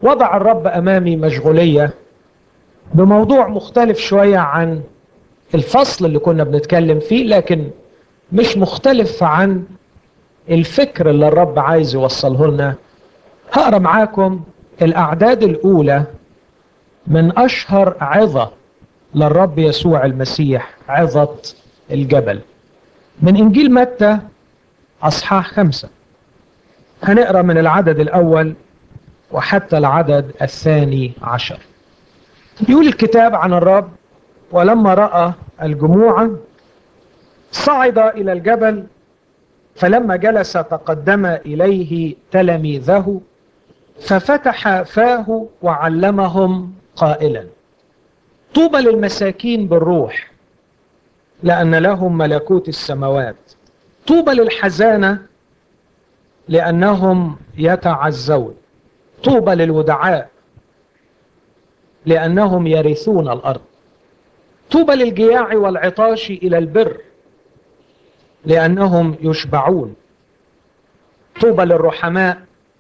وضع الرب أمامي مشغولية بموضوع مختلف شوية عن الفصل اللي كنا بنتكلم فيه لكن مش مختلف عن الفكر اللي الرب عايز يوصله لنا هقرا معاكم الأعداد الأولى من أشهر عظة للرب يسوع المسيح عظة الجبل من إنجيل متى أصحاح خمسة هنقرأ من العدد الأول وحتى العدد الثاني عشر يقول الكتاب عن الرب ولما رأى الجموع صعد إلى الجبل فلما جلس تقدم إليه تلاميذه ففتح فاه وعلمهم قائلا طوبى للمساكين بالروح لأن لهم ملكوت السماوات طوبى للحزانة لأنهم يتعزون طوبى للودعاء لأنهم يرثون الأرض طوبى للجياع والعطاش إلى البر لأنهم يشبعون طوبى للرحماء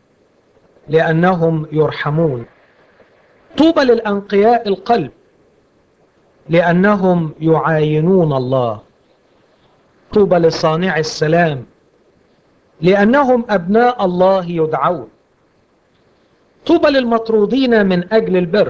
لأنهم يرحمون طوبى للأنقياء القلب لأنهم يعاينون الله طوبى لصانع السلام لأنهم أبناء الله يدعون طوبى للمطرودين من أجل البر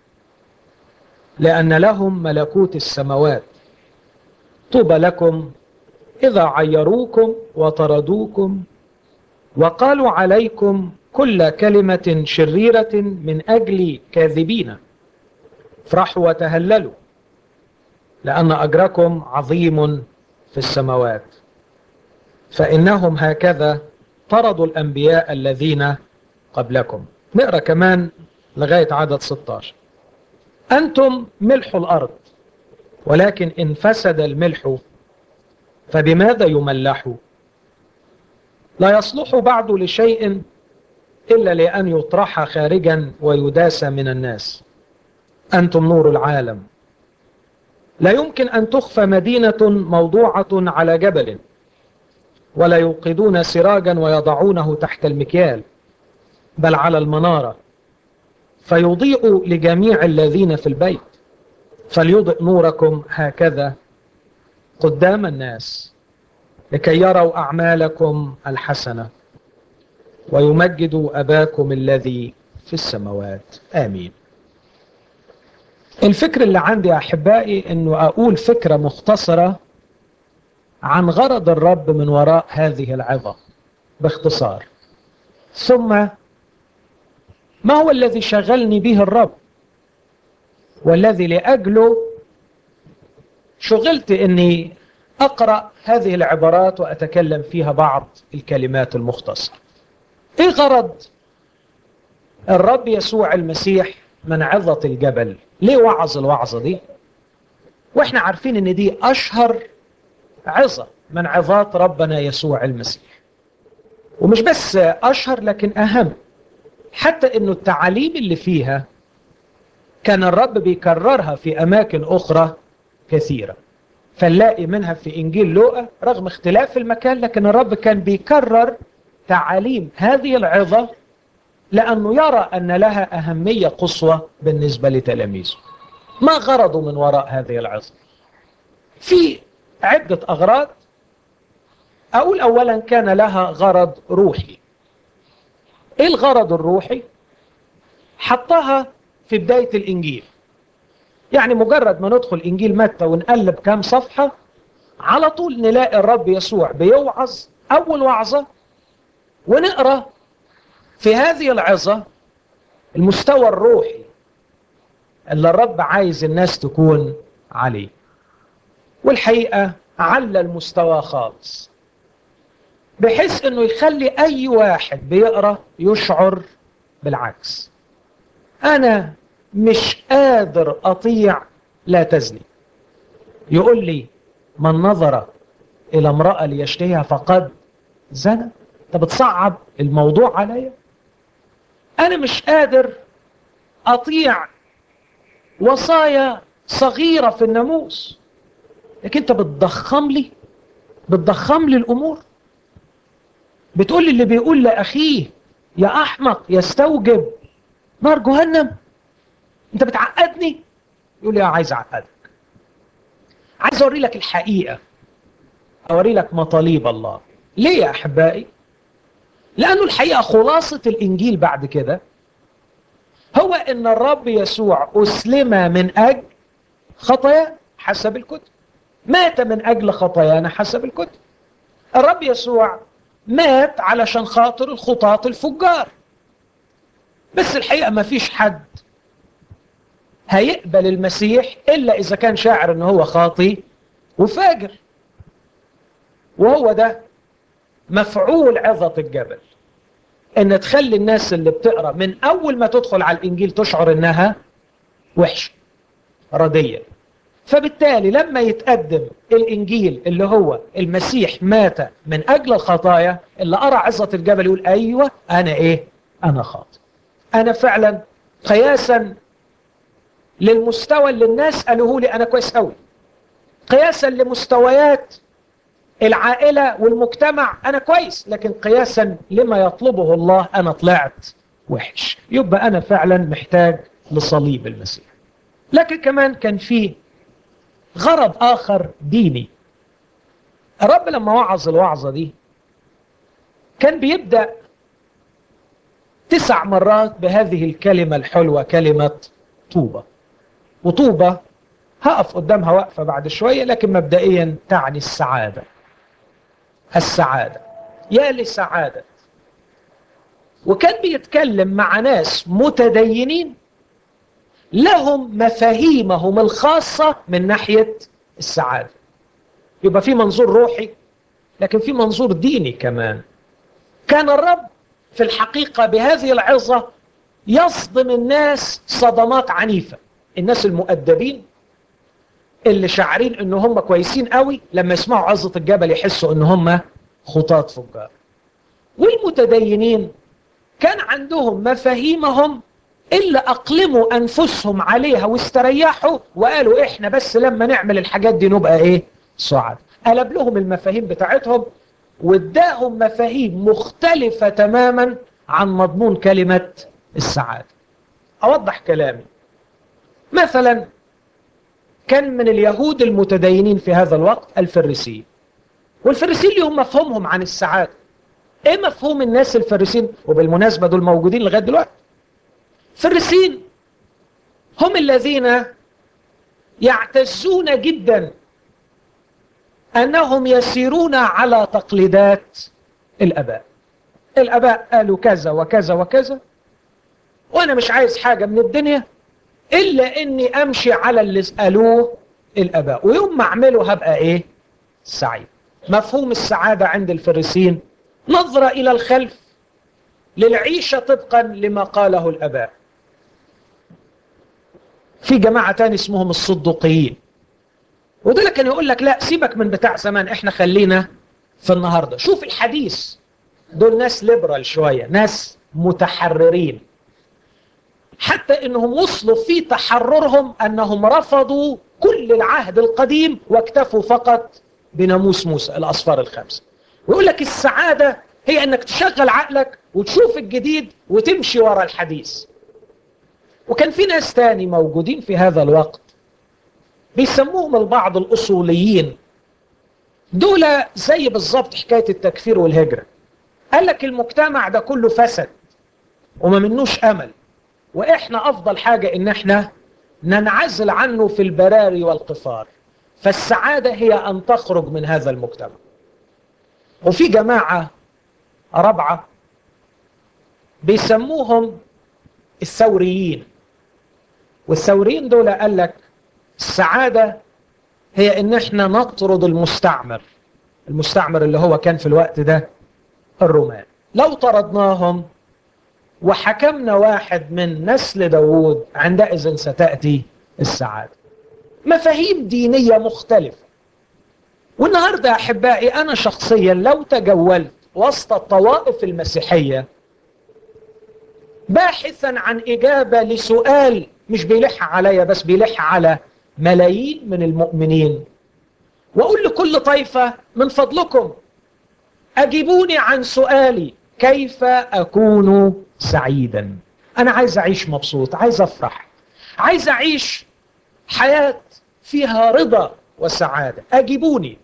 لأن لهم ملكوت السماوات طوبى لكم إذا عيروكم وطردوكم وقالوا عليكم كل كلمة شريرة من أجل كاذبين افرحوا وتهللوا لأن أجركم عظيم في السماوات فإنهم هكذا طردوا الأنبياء الذين قبلكم نقرأ كمان لغاية عدد 16 أنتم ملح الأرض ولكن إن فسد الملح فبماذا يملح لا يصلح بعد لشيء إلا لأن يطرح خارجا ويداس من الناس أنتم نور العالم لا يمكن أن تخفى مدينة موضوعة على جبل ولا يوقدون سراجا ويضعونه تحت المكيال بل على المنارة فيضيء لجميع الذين في البيت فليضئ نوركم هكذا قدام الناس لكي يروا أعمالكم الحسنة ويمجدوا أباكم الذي في السماوات آمين الفكر اللي عندي يا أحبائي أنه أقول فكرة مختصرة عن غرض الرب من وراء هذه العظة باختصار ثم ما هو الذي شغلني به الرب والذي لأجله شغلت أني أقرأ هذه العبارات وأتكلم فيها بعض الكلمات المختصرة إيه غرض الرب يسوع المسيح من عظة الجبل ليه وعظ الوعظة دي وإحنا عارفين أن دي أشهر عظة من عظات ربنا يسوع المسيح ومش بس أشهر لكن أهم حتى أنه التعاليم اللي فيها كان الرب بيكررها في أماكن أخرى كثيرة فنلاقي منها في إنجيل لوقا رغم اختلاف المكان لكن الرب كان بيكرر تعاليم هذه العظة لأنه يرى أن لها أهمية قصوى بالنسبة لتلاميذه ما غرضه من وراء هذه العظة في عدة أغراض أقول أولا كان لها غرض روحي إيه الغرض الروحي حطها في بداية الإنجيل يعني مجرد ما ندخل إنجيل متى ونقلب كام صفحة على طول نلاقي الرب يسوع بيوعظ أول وعظة ونقرأ في هذه العظة المستوى الروحي اللي الرب عايز الناس تكون عليه والحقيقة على المستوى خالص بحيث انه يخلي اي واحد بيقرأ يشعر بالعكس انا مش قادر اطيع لا تزني يقول لي من نظر الى امرأة ليشتهيها فقد زنى انت بتصعب الموضوع عليا انا مش قادر اطيع وصايا صغيرة في الناموس لكن انت بتضخم لي بتضخم لي الامور بتقول لي اللي بيقول لاخيه يا احمق يستوجب نار جهنم انت بتعقدني يقول لي اه عايز اعقدك عايز اوري لك الحقيقه اوري لك مطالب الله ليه يا احبائي لانه الحقيقه خلاصه الانجيل بعد كده هو ان الرب يسوع اسلم من اجل خطايا حسب الكتب مات من اجل خطايانا حسب الكتب الرب يسوع مات علشان خاطر الخطاة الفجار بس الحقيقة ما فيش حد هيقبل المسيح إلا إذا كان شاعر إن هو خاطي وفاجر وهو ده مفعول عظة الجبل إن تخلي الناس اللي بتقرأ من أول ما تدخل على الإنجيل تشعر إنها وحشة ردية فبالتالي لما يتقدم الإنجيل اللي هو المسيح مات من أجل الخطايا اللي أرى عظة الجبل يقول أيوة أنا إيه أنا خاطئ أنا فعلا قياسا للمستوى اللي الناس قالوه لي أنا كويس أوي قياسا لمستويات العائلة والمجتمع أنا كويس لكن قياسا لما يطلبه الله أنا طلعت وحش يبقى أنا فعلا محتاج لصليب المسيح لكن كمان كان فيه غرض آخر ديني الرب لما وعظ الوعظة دي كان بيبدأ تسع مرات بهذه الكلمة الحلوة كلمة طوبة وطوبة هقف قدامها وقفة بعد شوية لكن مبدئيا تعني السعادة السعادة يا لسعادة وكان بيتكلم مع ناس متدينين لهم مفاهيمهم الخاصة من ناحية السعادة يبقى في منظور روحي لكن في منظور ديني كمان كان الرب في الحقيقة بهذه العظة يصدم الناس صدمات عنيفة الناس المؤدبين اللي شاعرين ان هم كويسين قوي لما يسمعوا عظة الجبل يحسوا ان هم خطاة فجار والمتدينين كان عندهم مفاهيمهم اللي أقلموا أنفسهم عليها واستريحوا وقالوا إحنا بس لما نعمل الحاجات دي نبقى إيه سعد قلب لهم المفاهيم بتاعتهم واداهم مفاهيم مختلفة تماما عن مضمون كلمة السعادة أوضح كلامي مثلا كان من اليهود المتدينين في هذا الوقت الفريسيين والفريسيين لهم مفهومهم عن السعادة ايه مفهوم الناس الفريسيين وبالمناسبة دول موجودين لغاية دلوقتي الفريسيين هم الذين يعتزون جدا أنهم يسيرون على تقليدات الأباء الأباء قالوا كذا وكذا وكذا وأنا مش عايز حاجة من الدنيا إلا أني أمشي على اللي قالوه الأباء ويوم ما أعمله هبقى إيه سعيد مفهوم السعادة عند الفريسيين نظرة إلى الخلف للعيشة طبقا لما قاله الأباء في جماعة تاني اسمهم الصدقيين ودول كان يقول لك لا سيبك من بتاع زمان احنا خلينا في النهاردة شوف الحديث دول ناس ليبرال شوية ناس متحررين حتى انهم وصلوا في تحررهم انهم رفضوا كل العهد القديم واكتفوا فقط بناموس موسى الاصفار الخمسه ويقول لك السعاده هي انك تشغل عقلك وتشوف الجديد وتمشي ورا الحديث وكان في ناس تاني موجودين في هذا الوقت بيسموهم البعض الاصوليين دول زي بالظبط حكايه التكفير والهجره قال لك المجتمع ده كله فسد وما منوش امل واحنا افضل حاجه ان احنا ننعزل عنه في البراري والقفار فالسعاده هي ان تخرج من هذا المجتمع وفي جماعه رابعه بيسموهم الثوريين والثوريين دول قال لك السعاده هي ان احنا نطرد المستعمر المستعمر اللي هو كان في الوقت ده الرومان لو طردناهم وحكمنا واحد من نسل داوود عندئذ ستأتي السعادة مفاهيم دينية مختلفة والنهاردة يا أحبائي أنا شخصيا لو تجولت وسط الطوائف المسيحية باحثا عن إجابة لسؤال مش بيلح عليا بس بيلح على ملايين من المؤمنين وأقول لكل طائفة من فضلكم أجيبوني عن سؤالي كيف أكون سعيدا أنا عايز أعيش مبسوط عايز أفرح عايز أعيش حياة فيها رضا وسعادة أجيبوني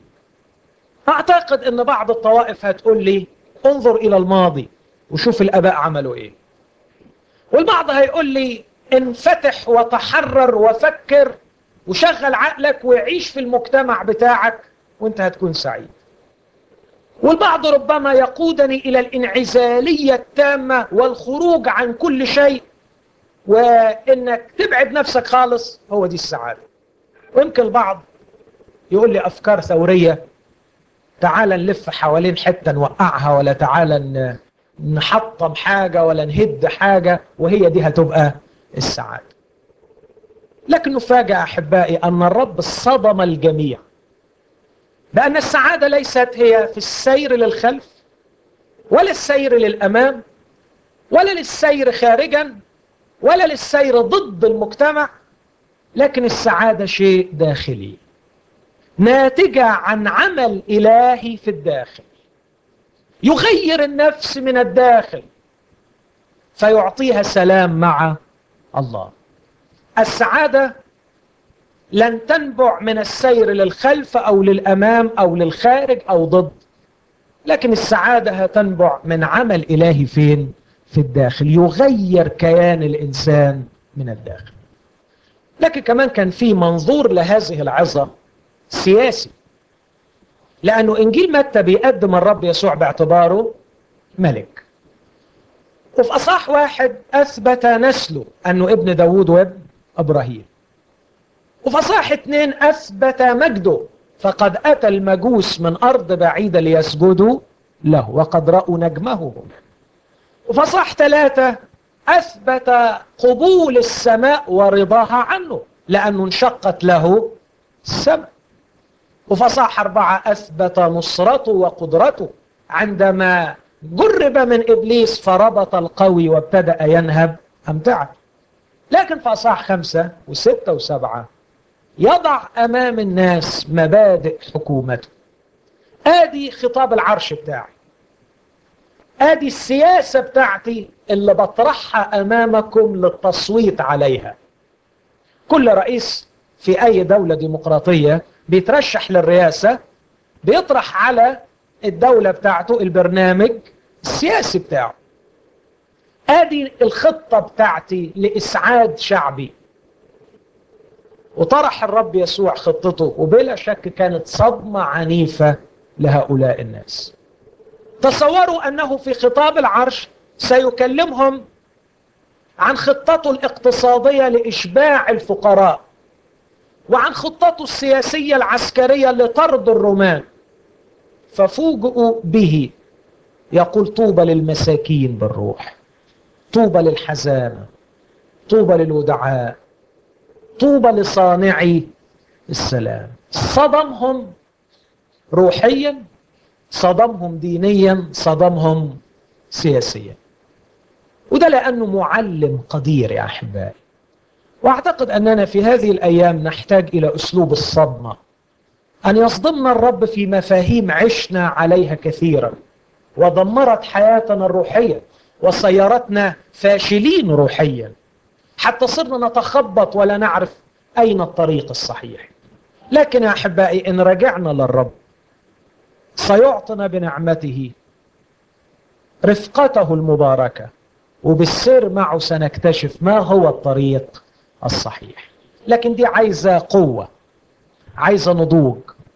أعتقد أن بعض الطوائف هتقول لي انظر إلى الماضي وشوف الآباء عملوا إيه والبعض هيقول لي انفتح وتحرر وفكر وشغل عقلك وعيش في المجتمع بتاعك وانت هتكون سعيد والبعض ربما يقودني إلى الانعزالية التامة والخروج عن كل شيء وإنك تبعد نفسك خالص هو دي السعادة ويمكن البعض يقول لي أفكار ثورية تعال نلف حوالين حتة نوقعها ولا تعال نحطم حاجة ولا نهد حاجة وهي دي هتبقى السعادة لكن نفاجأ أحبائي أن الرب صدم الجميع بأن السعادة ليست هي في السير للخلف ولا السير للأمام ولا للسير خارجا ولا للسير ضد المجتمع لكن السعادة شيء داخلي ناتجة عن عمل إلهي في الداخل يغير النفس من الداخل فيعطيها سلام مع الله السعادة لن تنبع من السير للخلف أو للأمام أو للخارج أو ضد لكن السعادة هتنبع من عمل إلهي فين؟ في الداخل يغير كيان الإنسان من الداخل لكن كمان كان في منظور لهذه العظة سياسي لأنه إنجيل متى بيقدم الرب يسوع باعتباره ملك وفي أصح واحد أثبت نسله أنه ابن داود وابن إبراهيم وفي أصح اثنين أثبت مجده فقد أتى المجوس من أرض بعيدة ليسجدوا له وقد رأوا نجمه وفي أصح ثلاثة أثبت قبول السماء ورضاها عنه لأنه انشقت له السماء وفصاح أربعة أثبت نصرته وقدرته عندما جرب من إبليس فربط القوي وابتدأ ينهب أمتعه لكن في أصح خمسة وستة وسبعة يضع أمام الناس مبادئ حكومته آدي خطاب العرش بتاعي آدي السياسة بتاعتي اللي بطرحها أمامكم للتصويت عليها كل رئيس في أي دولة ديمقراطية بيترشح للرئاسة بيطرح على الدولة بتاعته البرنامج السياسي بتاعه ادي الخطة بتاعتي لإسعاد شعبي وطرح الرب يسوع خطته وبلا شك كانت صدمة عنيفة لهؤلاء الناس تصوروا أنه في خطاب العرش سيكلمهم عن خطته الاقتصادية لإشباع الفقراء وعن خطته السياسية العسكرية لطرد الرومان ففوجئوا به يقول طوبى للمساكين بالروح طوبى للحزانة طوبى للودعاء طوبى لصانعي السلام صدمهم روحيا صدمهم دينيا صدمهم سياسيا وده لأنه معلم قدير يا أحبائي واعتقد اننا في هذه الايام نحتاج الى اسلوب الصدمه ان يصدمنا الرب في مفاهيم عشنا عليها كثيرا ودمرت حياتنا الروحيه وصيرتنا فاشلين روحيا حتى صرنا نتخبط ولا نعرف اين الطريق الصحيح لكن يا احبائي ان رجعنا للرب سيعطنا بنعمته رفقته المباركه وبالسير معه سنكتشف ما هو الطريق الصحيح لكن دي عايزة قوة عايزة نضوج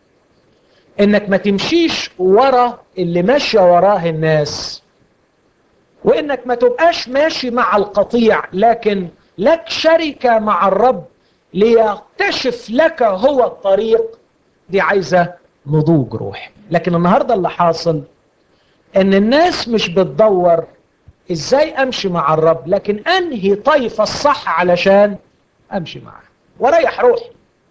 انك ما تمشيش ورا اللي ماشية وراه الناس وانك ما تبقاش ماشي مع القطيع لكن لك شركة مع الرب ليكتشف لك هو الطريق دي عايزة نضوج روح لكن النهاردة اللي حاصل ان الناس مش بتدور ازاي امشي مع الرب لكن انهي طيف الصح علشان امشي معاه وريح روحي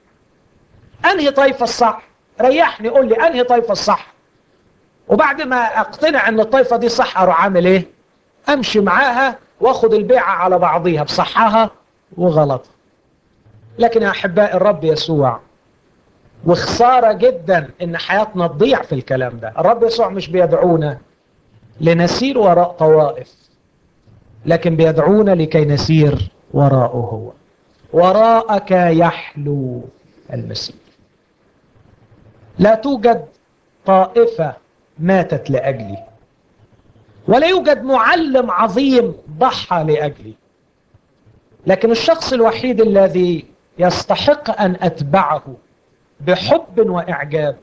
انهي طيف الصح ريحني قول لي انهي طيف الصح وبعد ما اقتنع ان الطائفه دي صح اروح عامل ايه امشي معاها واخد البيعه على بعضيها بصحها وغلطها لكن يا احبائي الرب يسوع وخساره جدا ان حياتنا تضيع في الكلام ده الرب يسوع مش بيدعونا لنسير وراء طوائف لكن بيدعونا لكي نسير وراءه هو وراءك يحلو المسيح لا توجد طائفة ماتت لأجلي ولا يوجد معلم عظيم ضحى لأجلي لكن الشخص الوحيد الذي يستحق أن أتبعه بحب وإعجاب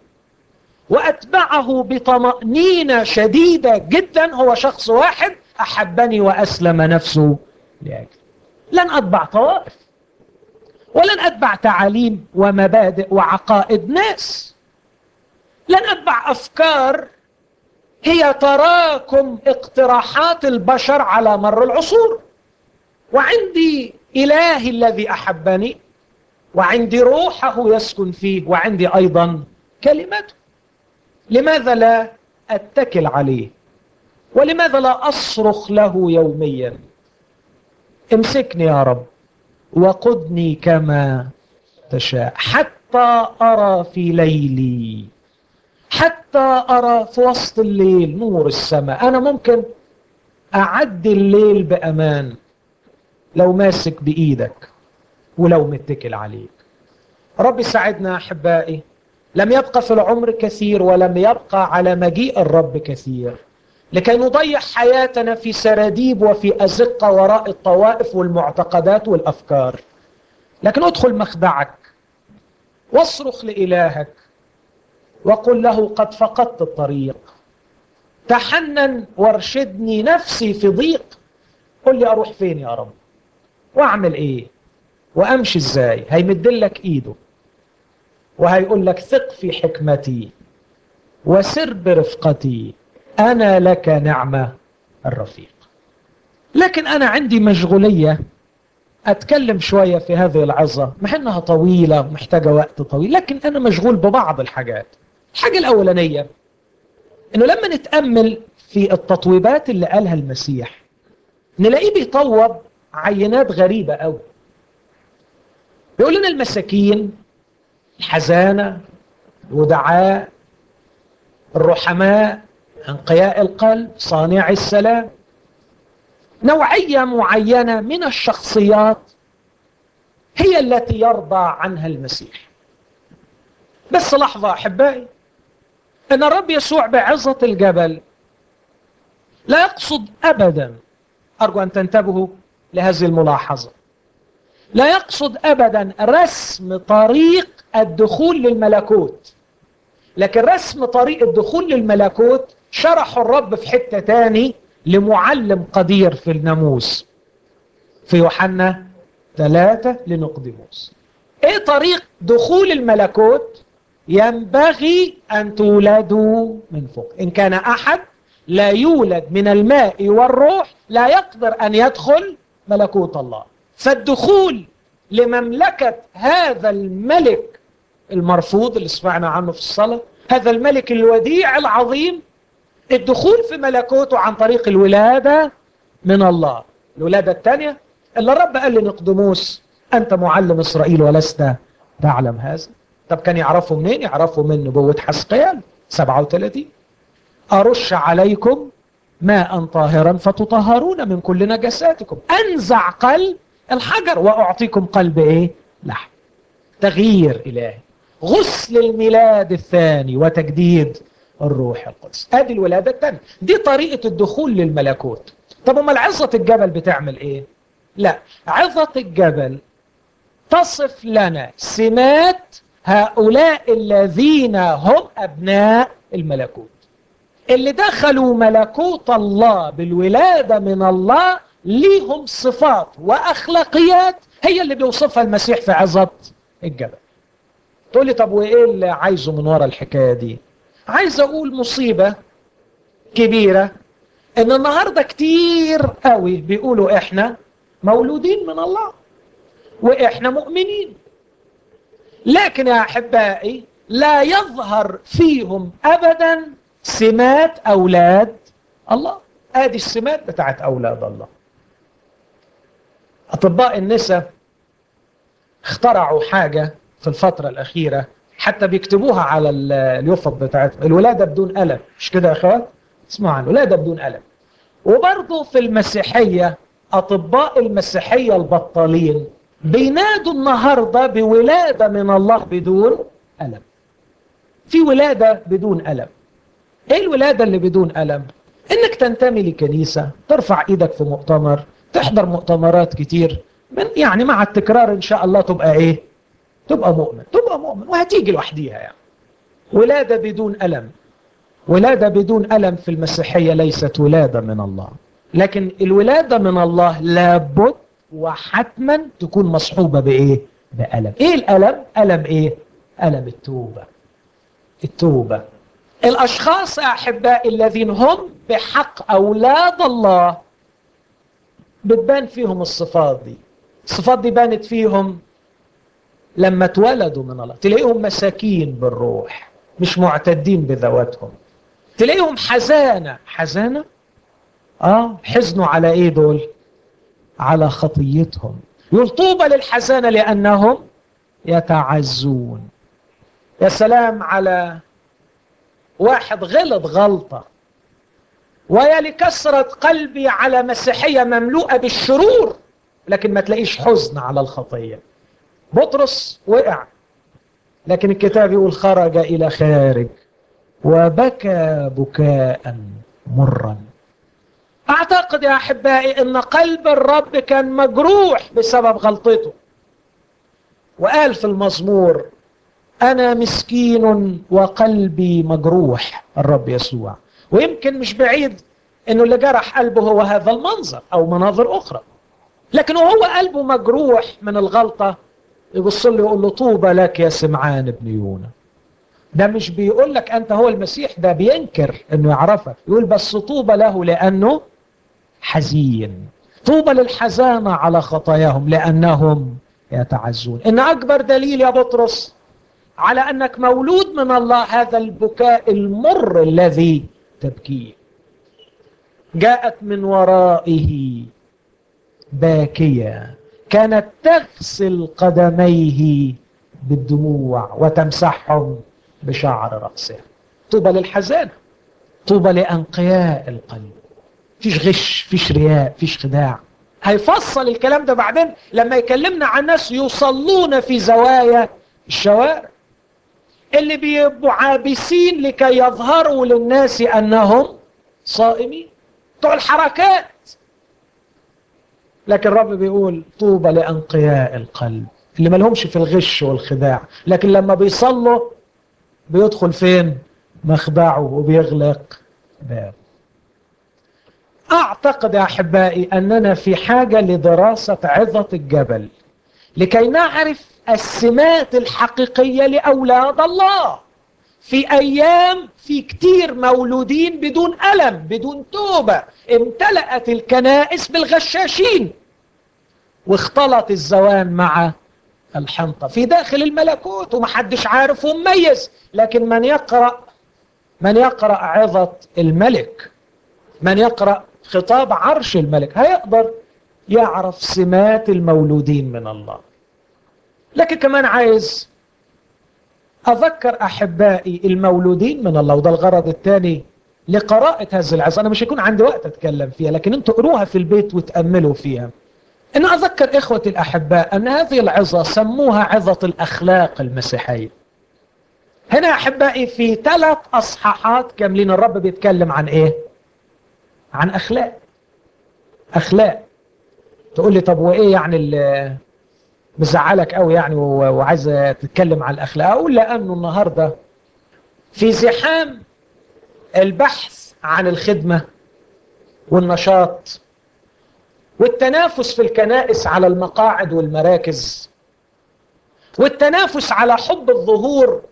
وأتبعه بطمأنينة شديدة جدا هو شخص واحد أحبني وأسلم نفسه لأجلي لن أتبع طوائف ولن أتبع تعاليم ومبادئ وعقائد ناس لن أتبع أفكار هي تراكم اقتراحات البشر على مر العصور وعندي إلهي الذي أحبني وعندي روحه يسكن فيه وعندي أيضا كلمته لماذا لا أتكل عليه ولماذا لا أصرخ له يوميا امسكني يا رب وقدني كما تشاء حتى أرى في ليلي حتى أرى في وسط الليل نور السماء أنا ممكن أعدي الليل بأمان لو ماسك بإيدك ولو متكل عليك رب ساعدنا أحبائي لم يبقى في العمر كثير ولم يبقى على مجيء الرب كثير لكي نضيع حياتنا في سراديب وفي أزقة وراء الطوائف والمعتقدات والأفكار لكن ادخل مخدعك واصرخ لإلهك وقل له قد فقدت الطريق تحنن وارشدني نفسي في ضيق قل لي أروح فين يا رب واعمل ايه وامشي ازاي هيمدلك ايده وهيقول لك ثق في حكمتي وسر برفقتي انا لك نعمه الرفيق لكن انا عندي مشغوليه اتكلم شويه في هذه العظه مع انها طويله محتاجه وقت طويل لكن انا مشغول ببعض الحاجات الحاجه الاولانيه انه لما نتامل في التطويبات اللي قالها المسيح نلاقيه بيطوب عينات غريبة أوي بيقول لنا المساكين الحزانة الودعاء الرحماء انقياء القلب صانع السلام نوعية معينة من الشخصيات هي التي يرضى عنها المسيح بس لحظة أحبائي أن الرب يسوع بعظة الجبل لا يقصد أبدا أرجو أن تنتبهوا لهذه الملاحظة لا يقصد أبدا رسم طريق الدخول للملكوت لكن رسم طريق الدخول للملكوت شرحه الرب في حتة تاني لمعلم قدير في الناموس في يوحنا ثلاثة لنقدموس ايه طريق دخول الملكوت ينبغي ان تولدوا من فوق ان كان احد لا يولد من الماء والروح لا يقدر ان يدخل ملكوت الله فالدخول لمملكة هذا الملك المرفوض اللي سمعنا عنه في الصلاة هذا الملك الوديع العظيم الدخول في ملكوته عن طريق الولادة من الله الولادة الثانية اللي الرب قال لنقدموس أنت معلم إسرائيل ولست تعلم هذا طب كان يعرفوا منين يعرفوا من نبوة حسقيال 37 أرش عليكم ماء طاهرا فتطهرون من كل نجساتكم أنزع قلب الحجر وأعطيكم قلب إيه لحم تغيير إلهي غسل الميلاد الثاني وتجديد الروح القدس ادي الولادة الثانية دي طريقة الدخول للملكوت طب امال عظة الجبل بتعمل ايه لا عظة الجبل تصف لنا سمات هؤلاء الذين هم ابناء الملكوت اللي دخلوا ملكوت الله بالولادة من الله ليهم صفات واخلاقيات هي اللي بيوصفها المسيح في عظة الجبل تقول لي طب وايه اللي عايزه من ورا الحكايه دي عايز اقول مصيبه كبيره ان النهارده كتير قوي بيقولوا احنا مولودين من الله واحنا مؤمنين لكن يا احبائي لا يظهر فيهم ابدا سمات اولاد الله ادي السمات بتاعت اولاد الله اطباء النساء اخترعوا حاجه في الفترة الأخيرة حتى بيكتبوها على اليوفط بتاعتهم الولادة بدون ألم مش كده يا أخوات؟ اسمعوا عن الولادة بدون ألم وبرضه في المسيحية أطباء المسيحية البطالين بينادوا النهاردة بولادة من الله بدون ألم في ولادة بدون ألم ايه الولادة اللي بدون ألم انك تنتمي لكنيسة ترفع ايدك في مؤتمر تحضر مؤتمرات كتير من يعني مع التكرار ان شاء الله تبقى ايه تبقى مؤمن تبقى مؤمن وهتيجي لوحديها يعني ولادة بدون ألم ولادة بدون ألم في المسيحية ليست ولادة من الله لكن الولادة من الله لابد وحتما تكون مصحوبة بإيه؟ بألم إيه الألم؟ ألم إيه؟ ألم التوبة التوبة الأشخاص أحبائي الذين هم بحق أولاد الله بتبان فيهم الصفات دي الصفات دي بانت فيهم لما اتولدوا من الله تلاقيهم مساكين بالروح مش معتدين بذواتهم تلاقيهم حزانة حزانة اه حزنوا على ايه دول على خطيتهم يقول طوبى للحزانة لأنهم يتعزون يا سلام على واحد غلط غلطة ويا لكسرة قلبي على مسيحية مملوءة بالشرور لكن ما تلاقيش حزن على الخطية بطرس وقع لكن الكتاب يقول خرج إلى خارج وبكى بكاء مرا أعتقد يا أحبائي أن قلب الرب كان مجروح بسبب غلطته وقال في المزمور أنا مسكين وقلبي مجروح الرب يسوع ويمكن مش بعيد أنه اللي جرح قلبه هو هذا المنظر أو مناظر أخرى لكن وهو قلبه مجروح من الغلطة يبص له يقول له طوبى لك يا سمعان ابن يونا ده مش بيقول لك أنت هو المسيح ده بينكر أنه يعرفك يقول بس طوبى له لأنه حزين طوبى للحزانة على خطاياهم لأنهم يتعزون إن أكبر دليل يا بطرس على أنك مولود من الله هذا البكاء المر الذي تبكيه جاءت من ورائه باكية كانت تغسل قدميه بالدموع وتمسحهم بشعر رأسها طوبى للحزانة طوبى لأنقياء القلب فيش غش فيش رياء فيش خداع هيفصل الكلام ده بعدين لما يكلمنا عن ناس يصلون في زوايا الشوارع اللي بيبقوا عابسين لكي يظهروا للناس أنهم صائمين بتوع الحركات لكن الرب بيقول طوبى لأنقياء القلب اللي ما لهمش في الغش والخداع لكن لما بيصلوا بيدخل فين مخدعه وبيغلق بابه أعتقد يا أحبائي أننا في حاجة لدراسة عظة الجبل لكي نعرف السمات الحقيقية لأولاد الله في أيام في كتير مولودين بدون ألم بدون توبة امتلأت الكنائس بالغشاشين واختلط الزوان مع الحنطة في داخل الملكوت ومحدش عارف ومميز لكن من يقرأ من يقرأ عظة الملك من يقرأ خطاب عرش الملك هيقدر يعرف سمات المولودين من الله لكن كمان عايز أذكر أحبائي المولودين من الله وده الغرض الثاني لقراءة هذه العظة أنا مش هيكون عندي وقت أتكلم فيها لكن أنتوا قروها في البيت وتأملوا فيها أن أذكر إخوتي الأحباء أن هذه العظة سموها عظة الأخلاق المسيحية هنا أحبائي في ثلاث أصحاحات كاملين الرب بيتكلم عن إيه؟ عن أخلاق أخلاق تقول لي طب وإيه يعني اللي مزعلك قوي يعني وعايز تتكلم عن الأخلاق أقول لأنه النهاردة في زحام البحث عن الخدمة والنشاط والتنافس في الكنائس على المقاعد والمراكز والتنافس على حب الظهور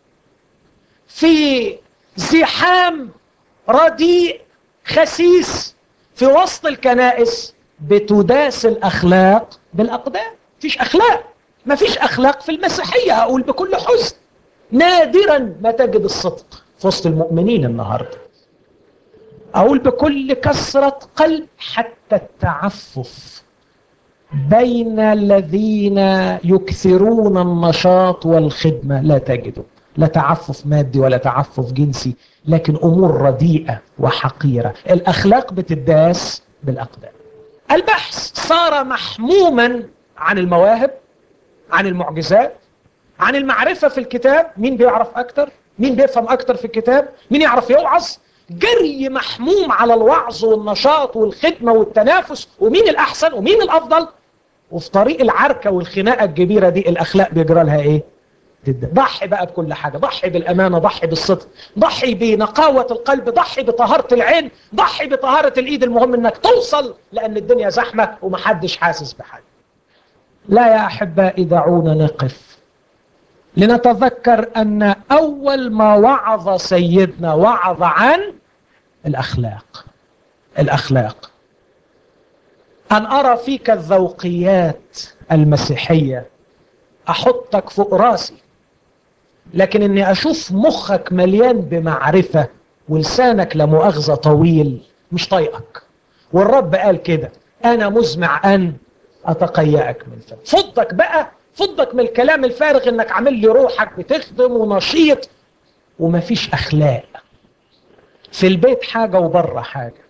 في زحام رديء خسيس في وسط الكنائس بتداس الأخلاق بالأقدام فيش أخلاق ما فيش أخلاق في المسيحية أقول بكل حزن نادرا ما تجد الصدق في وسط المؤمنين النهاردة أقول بكل كسرة قلب حتى التعفف بين الذين يكثرون النشاط والخدمة لا تجده لا تعفف مادي ولا تعفف جنسي لكن أمور رديئة وحقيرة الأخلاق بتداس بالأقدام البحث صار محموما عن المواهب عن المعجزات عن المعرفة في الكتاب مين بيعرف أكتر مين بيفهم أكتر في الكتاب مين يعرف يوعظ جري محموم على الوعظ والنشاط والخدمة والتنافس ومين الأحسن ومين الأفضل وفي طريق العركة والخناقة الكبيرة دي الأخلاق بيجرى لها إيه جدا ضحي بقى بكل حاجة ضحي بالأمانة ضحي بالصدق ضحي بنقاوة القلب ضحي بطهارة العين ضحي بطهارة الإيد المهم أنك توصل لأن الدنيا زحمة ومحدش حاسس بحاجة لا يا أحبائي دعونا نقف لنتذكر أن أول ما وعظ سيدنا وعظ عن الأخلاق الأخلاق أن أرى فيك الذوقيات المسيحية أحطك فوق راسي لكن أني أشوف مخك مليان بمعرفة ولسانك لمؤاخذة طويل مش طايقك والرب قال كده أنا مزمع أن أتقيأك من فم فضك بقى فضك من الكلام الفارغ انك عامل لي روحك بتخدم ونشيط ومفيش اخلاق في البيت حاجه وبره حاجه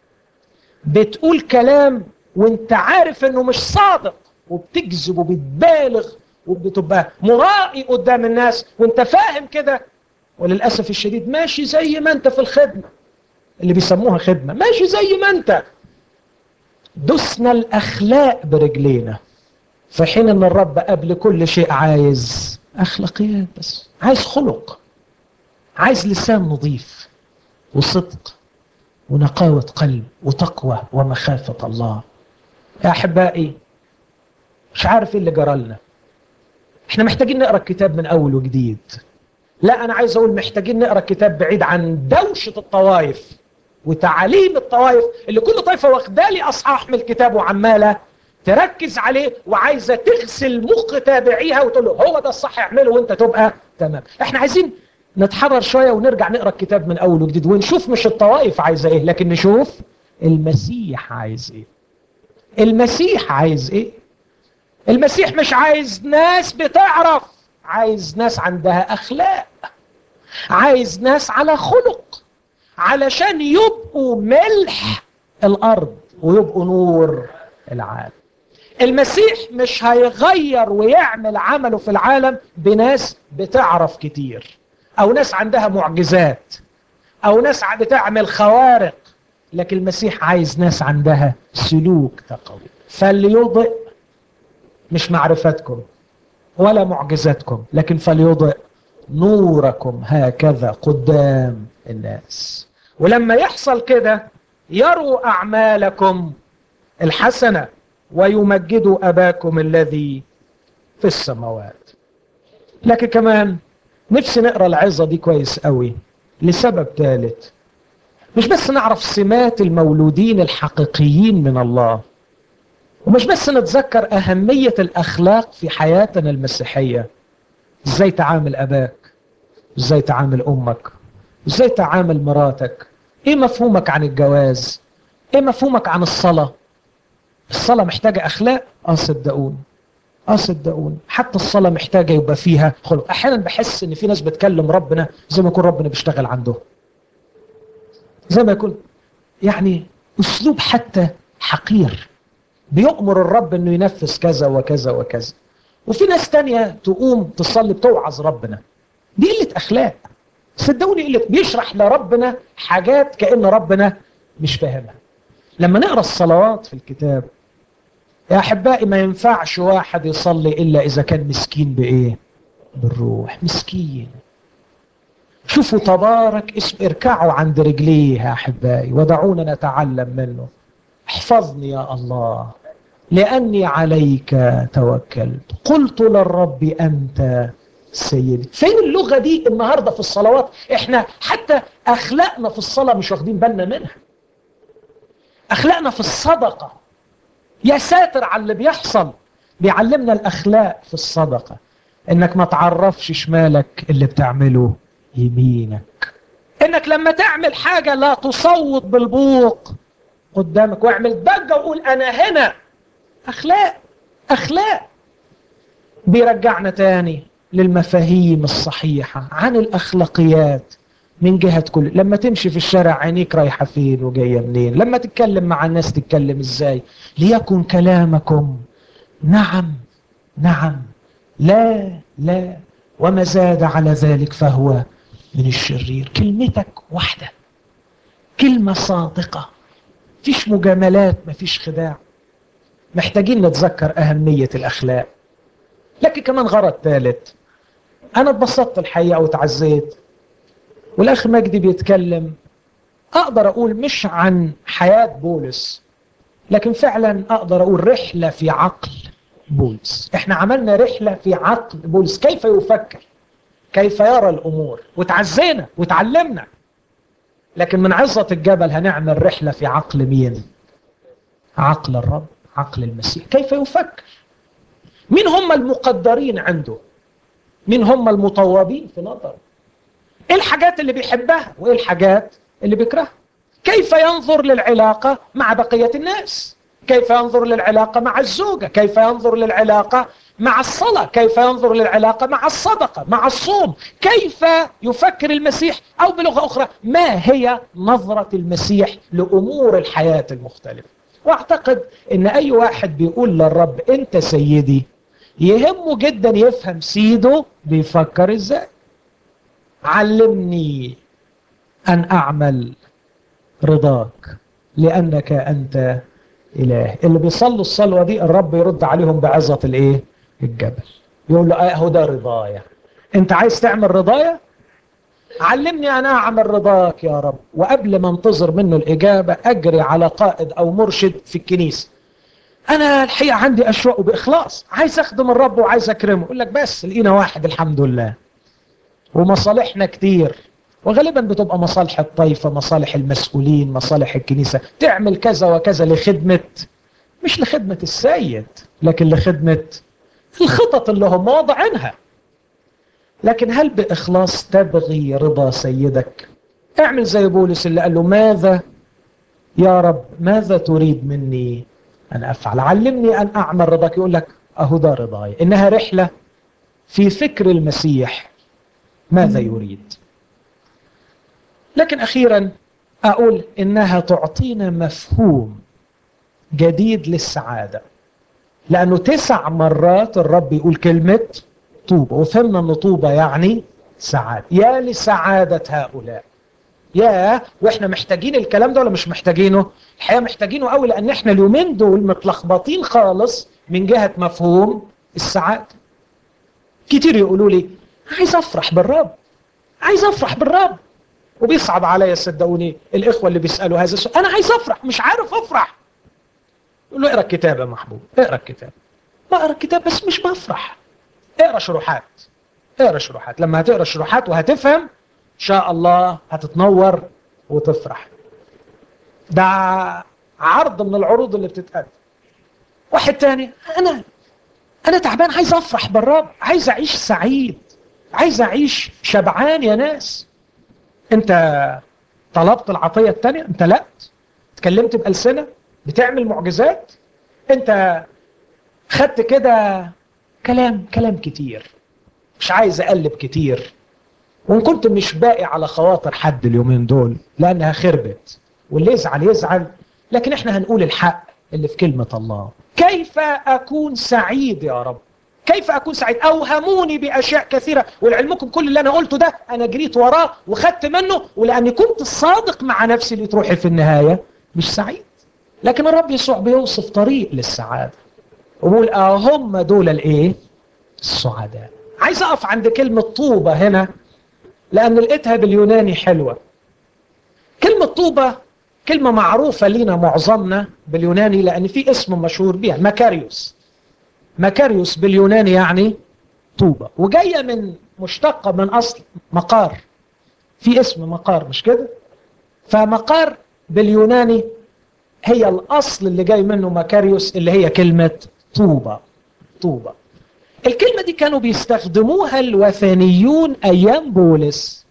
بتقول كلام وانت عارف انه مش صادق وبتكذب وبتبالغ وبتبقى مرائي قدام الناس وانت فاهم كده وللاسف الشديد ماشي زي ما انت في الخدمه اللي بيسموها خدمه ماشي زي ما انت دسنا الاخلاق برجلينا في حين ان الرب قبل كل شيء عايز اخلاقيات بس عايز خلق عايز لسان نظيف وصدق ونقاوة قلب وتقوى ومخافة الله يا أحبائي مش عارف ايه اللي جرالنا احنا محتاجين نقرا الكتاب من اول وجديد لا انا عايز اقول محتاجين نقرا الكتاب بعيد عن دوشه الطوائف وتعاليم الطوائف اللي كل طائفه واخدالي اصحاح من الكتاب وعماله تركز عليه وعايزه تغسل مخ تابعيها وتقول له هو ده الصح اعمله وانت تبقى تمام احنا عايزين نتحرر شويه ونرجع نقرا الكتاب من اول وجديد ونشوف مش الطوائف عايزه ايه لكن نشوف المسيح عايز ايه المسيح عايز ايه المسيح مش عايز ناس بتعرف عايز ناس عندها اخلاق عايز ناس على خلق علشان يبقوا ملح الارض ويبقوا نور العالم المسيح مش هيغير ويعمل عمله في العالم بناس بتعرف كتير او ناس عندها معجزات او ناس بتعمل خوارق لكن المسيح عايز ناس عندها سلوك تقوي فليضئ مش معرفتكم ولا معجزاتكم لكن فليضئ نوركم هكذا قدام الناس ولما يحصل كده يروا اعمالكم الحسنه ويمجدوا اباكم الذي في السماوات لكن كمان نفسي نقرا العظه دي كويس قوي لسبب ثالث مش بس نعرف سمات المولودين الحقيقيين من الله ومش بس نتذكر أهمية الأخلاق في حياتنا المسيحية ازاي تعامل أباك ازاي تعامل أمك ازاي تعامل مراتك ايه مفهومك عن الجواز ايه مفهومك عن الصلاة الصلاة محتاجة أخلاق اه صدقوني اه صدقوني حتى الصلاة محتاجة يبقى فيها خلق أحيانا بحس إن في ناس بتكلم ربنا زي ما يكون ربنا بيشتغل عنده زي ما يكون يعني أسلوب حتى حقير بيؤمر الرب انه ينفذ كذا وكذا وكذا وفي ناس تانية تقوم تصلي بتوعظ ربنا دي قلة اخلاق صدقوني قلة بيشرح لربنا حاجات كأن ربنا مش فاهمها لما نقرا الصلوات في الكتاب يا احبائي ما ينفعش واحد يصلي الا اذا كان مسكين بايه بالروح مسكين شوفوا تبارك اسم اركعوا عند رجليه يا احبائي ودعونا نتعلم منه احفظني يا الله لأني عليك توكلت قلت للرب أنت سيدي فين اللغة دي النهاردة في الصلوات احنا حتى أخلاقنا في الصلاة مش واخدين بالنا منها أخلاقنا في الصدقة يا ساتر على اللي بيحصل بيعلمنا الأخلاق في الصدقة إنك ما تعرفش شمالك اللي بتعمله يمينك إنك لما تعمل حاجة لا تصوت بالبوق قدامك واعمل ضجة وقول أنا هنا أخلاق أخلاق بيرجعنا تاني للمفاهيم الصحيحة عن الأخلاقيات من جهة كل لما تمشي في الشارع عينيك رايحة فين وجاية منين لما تتكلم مع الناس تتكلم ازاي ليكن كلامكم نعم نعم لا لا وما زاد على ذلك فهو من الشرير كلمتك واحدة كلمة صادقة فيش مجاملات مفيش خداع محتاجين نتذكر أهمية الأخلاق لكن كمان غرض ثالث أنا اتبسطت الحقيقة وتعزيت والأخ مجدي بيتكلم أقدر أقول مش عن حياة بولس لكن فعلا أقدر أقول رحلة في عقل بولس احنا عملنا رحلة في عقل بولس كيف يفكر كيف يرى الأمور وتعزينا وتعلمنا لكن من عظة الجبل هنعمل رحلة في عقل مين عقل الرب عقل المسيح كيف يفكر مين هم المقدرين عنده مين هم المطوبين في نظره ايه الحاجات اللي بيحبها وايه الحاجات اللي بيكرهها كيف ينظر للعلاقة مع بقية الناس كيف ينظر للعلاقة مع الزوجة كيف ينظر للعلاقة مع الصلاة كيف ينظر للعلاقة مع الصدقة مع الصوم كيف يفكر المسيح أو بلغة أخرى ما هي نظرة المسيح لأمور الحياة المختلفة واعتقد ان اي واحد بيقول للرب انت سيدي يهمه جدا يفهم سيده بيفكر ازاي علمني ان اعمل رضاك لانك انت اله اللي بيصلوا الصلوه دي الرب يرد عليهم بعظه الايه الجبل يقول له اهو ده رضايا انت عايز تعمل رضايا علمني أن أعمل رضاك يا رب وقبل ما انتظر منه الإجابة أجري على قائد أو مرشد في الكنيسة أنا الحقيقة عندي أشواق بإخلاص عايز أخدم الرب وعايز أكرمه يقول لك بس لقينا واحد الحمد لله ومصالحنا كتير وغالبا بتبقى مصالح الطائفة مصالح المسؤولين مصالح الكنيسة تعمل كذا وكذا لخدمة مش لخدمة السيد لكن لخدمة الخطط اللي هم واضعينها لكن هل بإخلاص تبغي رضا سيدك اعمل زي بولس اللي قال له ماذا يا رب ماذا تريد مني أن أفعل علمني أن أعمل رضاك يقول لك أهو ده رضاي إنها رحلة في فكر المسيح ماذا يريد لكن أخيرا أقول إنها تعطينا مفهوم جديد للسعادة لأنه تسع مرات الرب يقول كلمة طوبى وفهمنا ان طوبى يعني سعادة يا لسعادة هؤلاء يا واحنا محتاجين الكلام ده ولا مش محتاجينه الحقيقة محتاجينه قوي لان احنا اليومين دول متلخبطين خالص من جهة مفهوم السعادة كتير يقولوا لي عايز افرح بالرب عايز افرح بالرب وبيصعب عليا صدقوني الاخوه اللي بيسالوا هذا السؤال انا عايز افرح مش عارف افرح يقول له اقرا الكتاب يا محبوب اقرا الكتاب بقرا الكتاب بس مش بفرح اقرا شروحات اقرا شروحات لما هتقرا شروحات وهتفهم ان شاء الله هتتنور وتفرح ده عرض من العروض اللي بتتقدم واحد تاني انا انا تعبان عايز افرح بالرب عايز اعيش سعيد عايز اعيش شبعان يا ناس انت طلبت العطيه الثانيه انت لا اتكلمت بالسنه بتعمل معجزات انت خدت كده كلام كلام كتير مش عايز اقلب كتير وان كنت مش باقي على خواطر حد اليومين دول لانها خربت واللي يزعل يزعل لكن احنا هنقول الحق اللي في كلمة الله كيف اكون سعيد يا رب كيف اكون سعيد اوهموني باشياء كثيرة ولعلمكم كل اللي انا قلته ده انا جريت وراه وخدت منه ولاني كنت صادق مع نفسي اللي تروحي في النهاية مش سعيد لكن الرب يسوع بيوصف طريق للسعادة وبقول اه هم دول الايه السعداء عايز اقف عند كلمة طوبة هنا لان لقيتها باليوناني حلوة كلمة طوبة كلمة معروفة لينا معظمنا باليوناني لان في اسم مشهور بيها مكاريوس مكاريوس باليوناني يعني طوبة وجاية من مشتقة من اصل مقار في اسم مقار مش كده فمقار باليوناني هي الاصل اللي جاي منه مكاريوس اللي هي كلمة طوبة طوبة الكلمة دي كانوا بيستخدموها الوثنيون أيام بولس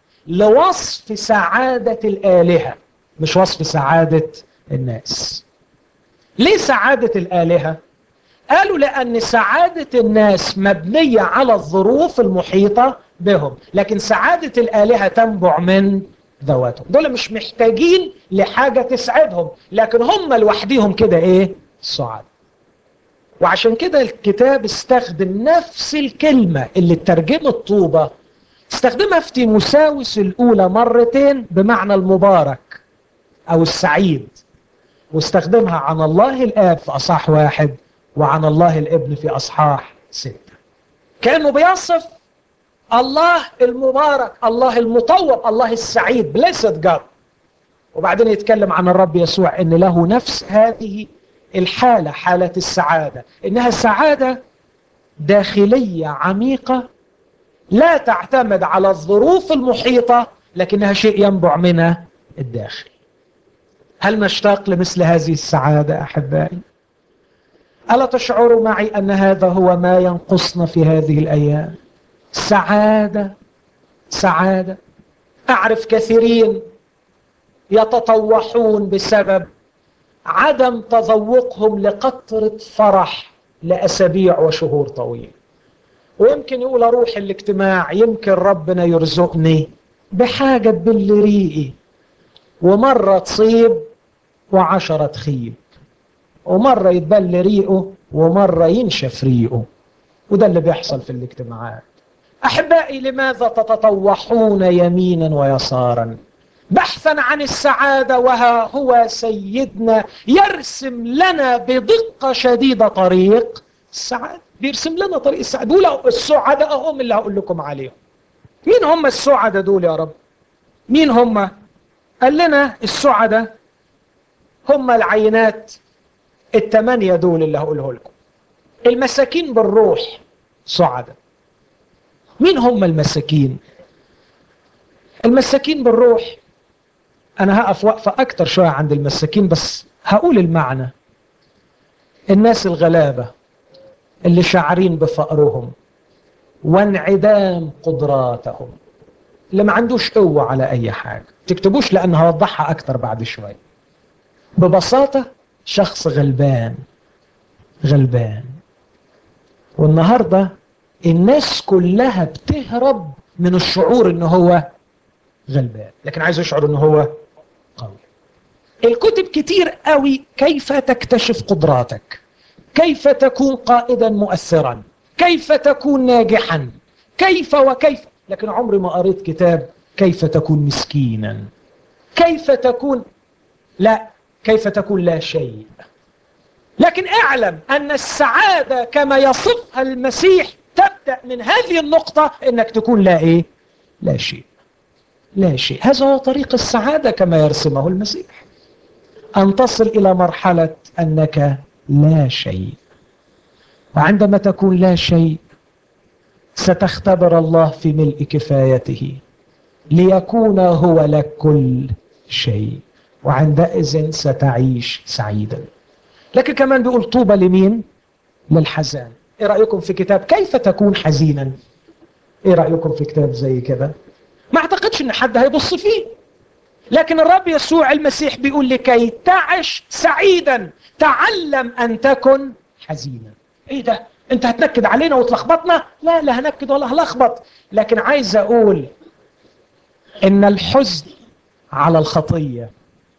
لوصف سعادة الآلهة مش وصف سعادة الناس ليه سعادة الآلهة؟ قالوا لأن سعادة الناس مبنية على الظروف المحيطة بهم لكن سعادة الآلهة تنبع من ذواتهم دول مش محتاجين لحاجة تسعدهم لكن هم لوحدهم كده ايه سعاد وعشان كده الكتاب استخدم نفس الكلمة اللي ترجمت طوبة استخدمها في تيموساوس الأولى مرتين بمعنى المبارك أو السعيد واستخدمها عن الله الآب في أصحاح واحد وعن الله الابن في أصحاح ستة كأنه بيصف الله المبارك الله المطوب الله السعيد blessed God وبعدين يتكلم عن الرب يسوع ان له نفس هذه الحالة حالة السعادة انها سعادة داخلية عميقة لا تعتمد على الظروف المحيطة لكنها شيء ينبع من الداخل هل نشتاق لمثل هذه السعادة أحبائي؟ ألا تشعروا معي أن هذا هو ما ينقصنا في هذه الأيام؟ سعادة سعادة أعرف كثيرين يتطوحون بسبب عدم تذوقهم لقطرة فرح لأسابيع وشهور طويلة ويمكن يقول أروح الاجتماع يمكن ربنا يرزقني بحاجة تبل ريقي ومرة تصيب وعشرة تخيب ومرة يتبل ريقه ومرة ينشف ريقه وده اللي بيحصل في الاجتماعات أحبائي لماذا تتطوحون يمينا ويسارا بحثا عن السعادة وها هو سيدنا يرسم لنا بدقة شديدة طريق السعادة بيرسم لنا طريق السعادة دول السعداء هم اللي هقول لكم عليهم مين هم السعداء دول يا رب مين هم قال لنا السعداء هم العينات الثمانية دول اللي هقوله لكم المساكين بالروح سعداء مين هم المساكين المساكين بالروح انا هقف وقفة اكتر شوية عند المساكين بس هقول المعنى الناس الغلابة اللي شاعرين بفقرهم وانعدام قدراتهم اللي ما عندوش قوة على اي حاجة تكتبوش لان هوضحها اكتر بعد شوية ببساطة شخص غلبان غلبان والنهاردة الناس كلها بتهرب من الشعور ان هو غلبان لكن عايز يشعر ان هو قوي الكتب كتير قوي كيف تكتشف قدراتك كيف تكون قائدا مؤثرا كيف تكون ناجحا كيف وكيف لكن عمري ما قريت كتاب كيف تكون مسكينا كيف تكون لا كيف تكون لا شيء لكن اعلم ان السعادة كما يصفها المسيح تبدأ من هذه النقطة انك تكون لا ايه لا شيء لا شيء هذا هو طريق السعادة كما يرسمه المسيح أن تصل إلى مرحلة أنك لا شيء وعندما تكون لا شيء ستختبر الله في ملء كفايته ليكون هو لك كل شيء وعندئذ ستعيش سعيدا لكن كمان بيقول طوبى لمين للحزان ايه رأيكم في كتاب كيف تكون حزينا ايه رأيكم في كتاب زي كده ما اعتقدش ان حد هيبص فيه لكن الرب يسوع المسيح بيقول لكي تعش سعيدا تعلم ان تكن حزينا ايه ده انت هتنكد علينا وتلخبطنا لا لا هنكد ولا هلخبط لكن عايز اقول ان الحزن على الخطيه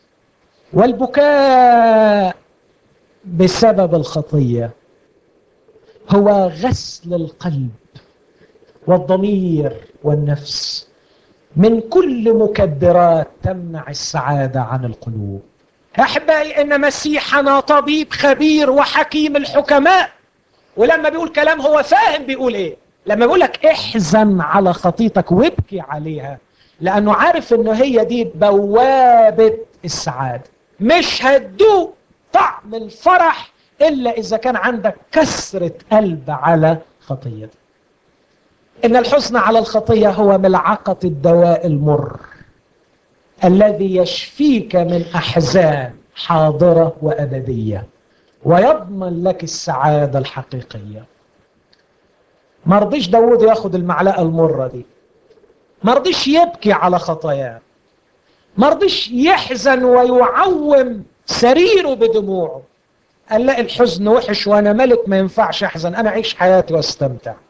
والبكاء بسبب الخطيه هو غسل القلب والضمير والنفس من كل مكدرات تمنع السعادة عن القلوب أحبائي إن مسيحنا طبيب خبير وحكيم الحكماء ولما بيقول كلام هو فاهم بيقول إيه لما بيقول لك احزن على خطيتك وابكي عليها لأنه عارف إنه هي دي بوابة السعادة مش هتدوق طعم الفرح إلا إذا كان عندك كسرة قلب على خطيتك إن الحزن على الخطية هو ملعقة الدواء المر الذي يشفيك من أحزان حاضرة وأبدية ويضمن لك السعادة الحقيقية ما رضيش داود ياخد المعلقة المرة دي ما رضيش يبكي على خطاياه ما رضيش يحزن ويعوم سريره بدموعه قال لا الحزن وحش وانا ملك ما ينفعش احزن انا اعيش حياتي واستمتع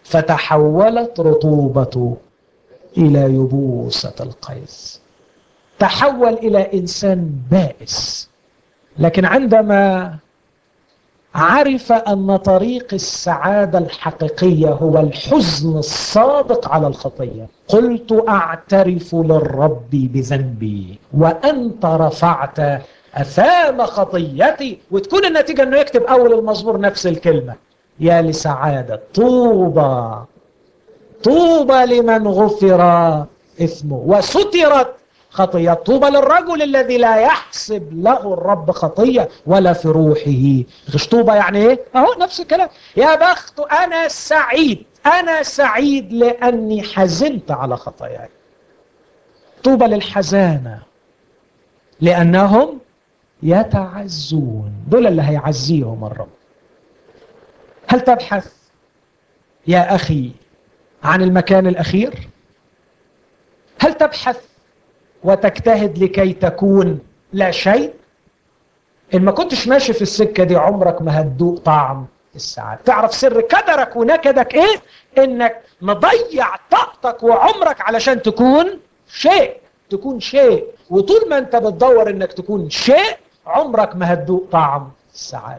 فتحولت رطوبته إلى يبوسة القيس تحول إلى إنسان بائس لكن عندما عرف أن طريق السعادة الحقيقية هو الحزن الصادق على الخطية قلت أعترف للرب بذنبي وأنت رفعت أثام خطيتي وتكون النتيجة أنه يكتب أول المزمور نفس الكلمة يا لسعادة طوبى طوبى لمن غفر إثمه وسترت خطية طوبى للرجل الذي لا يحسب له الرب خطية ولا في روحه غش طوبى يعني ايه اهو نفس الكلام يا بخت انا سعيد انا سعيد لاني حزنت على خطاياي طوبى للحزانة لانهم يتعزون دول اللي هيعزيهم الرب هل تبحث يا اخي عن المكان الاخير هل تبحث وتجتهد لكي تكون لا شيء ان ما كنتش ماشي في السكه دي عمرك ما هتدوق طعم السعاده تعرف سر كدرك ونكدك ايه انك مضيع طاقتك وعمرك علشان تكون شيء تكون شيء وطول ما انت بتدور انك تكون شيء عمرك ما هتدوق طعم السعاده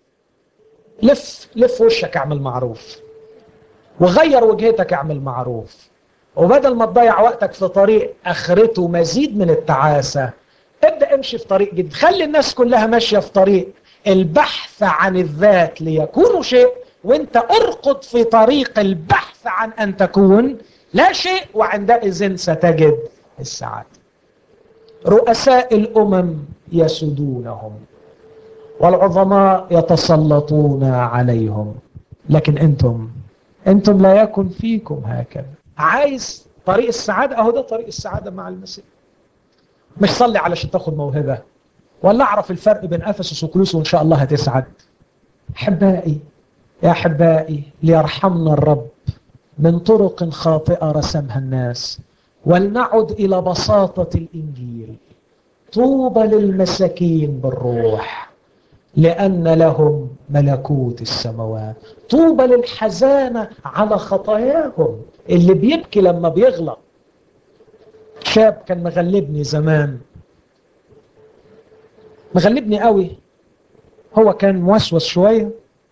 لف لف وشك اعمل معروف وغير وجهتك اعمل معروف وبدل ما تضيع وقتك في طريق اخرته مزيد من التعاسه ابدا امشي في طريق جديد خلي الناس كلها ماشيه في طريق البحث عن الذات ليكونوا شيء وانت ارقد في طريق البحث عن ان تكون لا شيء وعندئذ ستجد السعاده رؤساء الامم يسودونهم والعظماء يتسلطون عليهم لكن انتم انتم لا يكن فيكم هكذا عايز طريق السعادة اهو ده طريق السعادة مع المسيح مش صلي علشان تاخد موهبة ولا اعرف الفرق بين افسس وكلوس وان شاء الله هتسعد احبائي يا احبائي ليرحمنا الرب من طرق خاطئة رسمها الناس ولنعد الى بساطة الانجيل طوبى للمساكين بالروح لأن لهم ملكوت السماوات طوبى للحزانة على خطاياهم اللي بيبكي لما بيغلط شاب كان مغلبني زمان مغلبني قوي هو كان موسوس شوية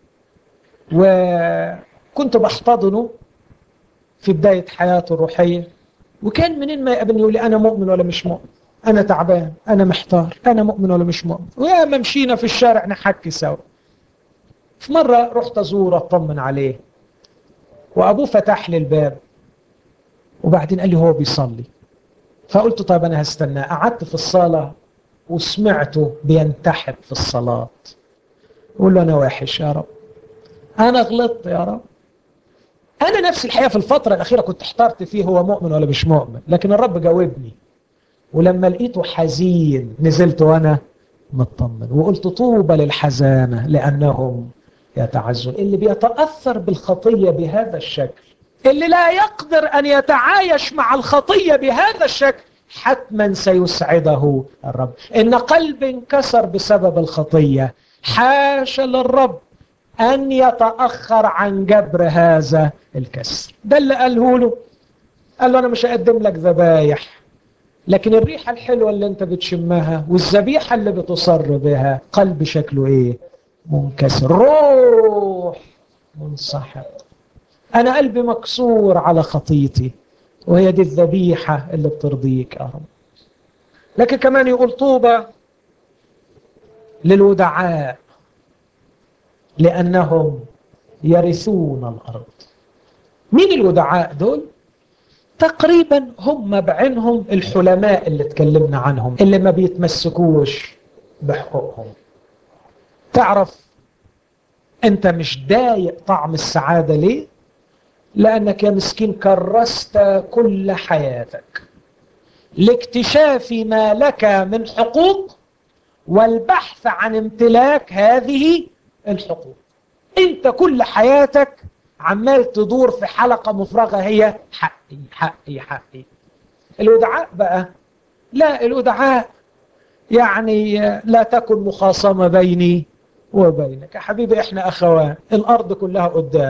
وكنت بحتضنه في بداية حياته الروحية وكان منين ما يقابلني يقول لي أنا مؤمن ولا مش مؤمن أنا تعبان أنا محتار أنا مؤمن ولا مش مؤمن وياما مشينا في الشارع نحكي سوا في مرة رحت أزوره أطمن عليه وأبوه فتح لي الباب وبعدين قال لي هو بيصلي فقلت طيب أنا هستناه قعدت في الصالة وسمعته بينتحب في الصلاة أقول له أنا وحش يا رب أنا غلطت يا رب أنا نفس الحقيقة في الفترة الأخيرة كنت احترت فيه هو مؤمن ولا مش مؤمن لكن الرب جاوبني ولما لقيته حزين نزلت وأنا مطمن وقلت طوبى للحزانة لأنهم يتعزون اللي بيتأثر بالخطية بهذا الشكل اللي لا يقدر أن يتعايش مع الخطية بهذا الشكل حتما سيسعده الرب إن قلب انكسر بسبب الخطية حاشا للرب أن يتأخر عن جبر هذا الكسر ده اللي قاله له قال له أنا مش هقدم لك ذبايح لكن الريحة الحلوة اللي انت بتشمها والذبيحة اللي بتصر بها قلب شكله ايه منكسر روح منسحق انا قلبي مكسور على خطيتي وهي دي الذبيحة اللي بترضيك يا رب لكن كمان يقول طوبى للودعاء لأنهم يرثون الأرض مين الودعاء دول؟ تقريبا هم بعينهم الحلماء اللي اتكلمنا عنهم اللي ما بيتمسكوش بحقوقهم تعرف انت مش ضايق طعم السعادة ليه لانك يا مسكين كرست كل حياتك لاكتشاف ما لك من حقوق والبحث عن امتلاك هذه الحقوق انت كل حياتك عمال تدور في حلقة مفرغة هي حقي حقي حقي الودعاء بقى لا الودعاء يعني لا تكن مخاصمة بيني وبينك يا حبيبي احنا اخوان الارض كلها قدامك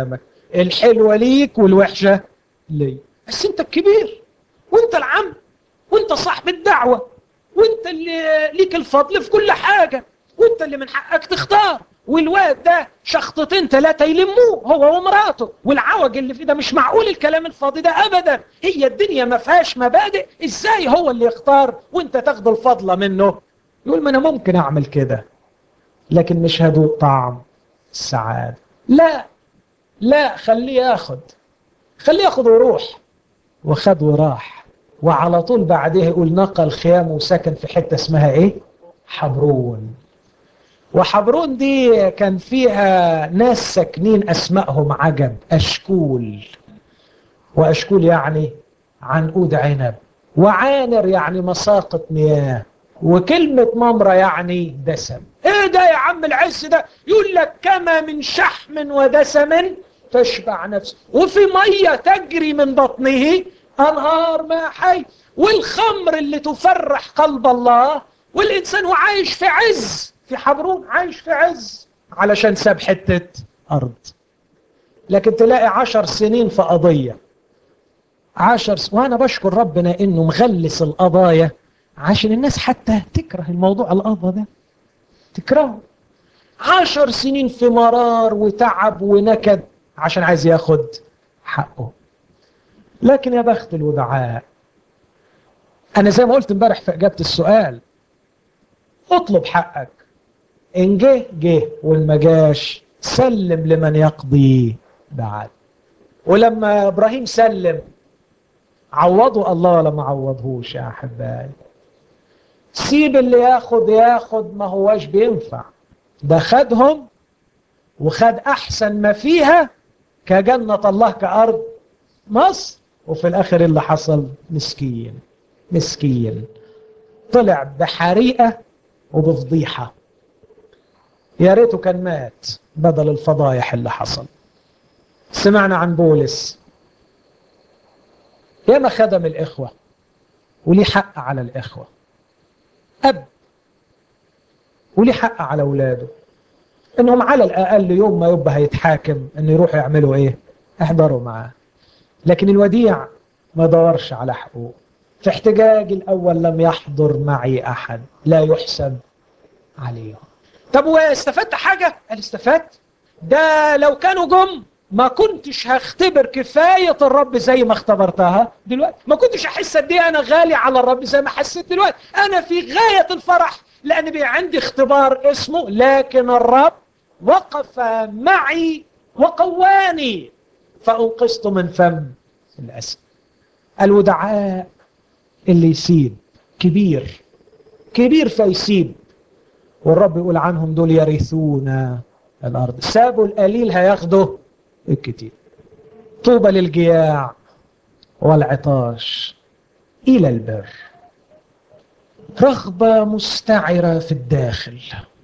الحلوة ليك والوحشة لي بس انت الكبير وانت العم وانت صاحب الدعوة وانت اللي ليك الفضل في كل حاجة وانت اللي من حقك تختار والواد ده شخطتين ثلاثة يلموه هو ومراته والعوج اللي فيه ده مش معقول الكلام الفاضي ده أبدا هي الدنيا ما فيهاش مبادئ ازاي هو اللي يختار وانت تاخد الفضلة منه يقول ما انا ممكن اعمل كده لكن مش هدوق طعم السعادة لا لا خليه ياخد خليه ياخد ويروح وخد وراح وعلى طول بعديه يقول نقل خيامه وسكن في حتة اسمها ايه حبرون وحبرون دي كان فيها ناس ساكنين اسمائهم عجب اشكول واشكول يعني عنقود عنب وعانر يعني مساقط مياه وكلمة ممرة يعني دسم ايه ده يا عم العز ده يقول لك كما من شحم ودسم تشبع نفسه وفي مية تجري من بطنه انهار ما حي والخمر اللي تفرح قلب الله والانسان وعايش في عز في حبرون عايش في عز علشان ساب حتة ارض لكن تلاقي عشر سنين في قضية عشر س... وانا بشكر ربنا انه مغلس القضايا عشان الناس حتى تكره الموضوع القضاء ده تكرهه عشر سنين في مرار وتعب ونكد عشان عايز ياخد حقه لكن يا بخت الودعاء انا زي ما قلت امبارح في اجابه السؤال اطلب حقك ان جه جه وان ما جاش سلم لمن يقضي بعد ولما ابراهيم سلم عوضوا الله ولا ما عوضهوش يا احبائي سيب اللي ياخد ياخد ما هواش بينفع ده خدهم وخد احسن ما فيها كجنة الله كأرض مصر وفي الاخر اللي حصل مسكين مسكين طلع بحريقة وبفضيحة يا ريته كان مات بدل الفضايح اللي حصل سمعنا عن بولس ياما خدم الإخوة وليه حق على الإخوة أب وليه حق على أولاده إنهم على الأقل يوم ما يبقى هيتحاكم إنه يروحوا يعملوا إيه احضروا معاه لكن الوديع ما دورش على حقوق في احتجاج الأول لم يحضر معي أحد لا يحسب عليهم طب واستفدت حاجة؟ قال استفدت ده لو كانوا جم ما كنتش هختبر كفاية الرب زي ما اختبرتها دلوقتي ما كنتش أحس قد ايه أنا غالي على الرب زي ما حسيت دلوقتي أنا في غاية الفرح لأن بقى عندي اختبار اسمه لكن الرب وقف معي وقواني فأنقذت من فم الأسد الودعاء اللي يسيب كبير كبير فيسيب والرب يقول عنهم دول يرثون الأرض سابوا القليل هياخدوا الكتير طوبى للجياع والعطاش إلى البر رغبة مستعرة في الداخل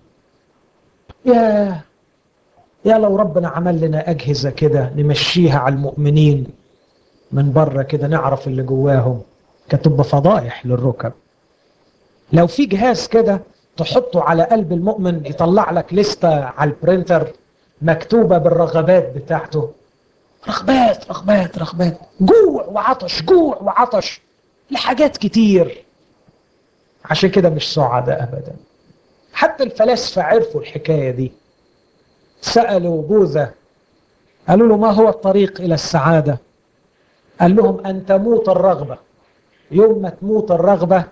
يا يا لو ربنا عمل لنا أجهزة كده نمشيها على المؤمنين من بره كده نعرف اللي جواهم كانت تبقى فضائح للركب لو في جهاز كده تحطه على قلب المؤمن يطلع لك لستة على البرينتر مكتوبة بالرغبات بتاعته رغبات رغبات رغبات جوع وعطش جوع وعطش لحاجات كتير عشان كده مش سعداء أبدا حتى الفلاسفة عرفوا الحكاية دي سألوا بوذا قالوا له ما هو الطريق إلى السعادة قال لهم أن تموت الرغبة يوم ما تموت الرغبة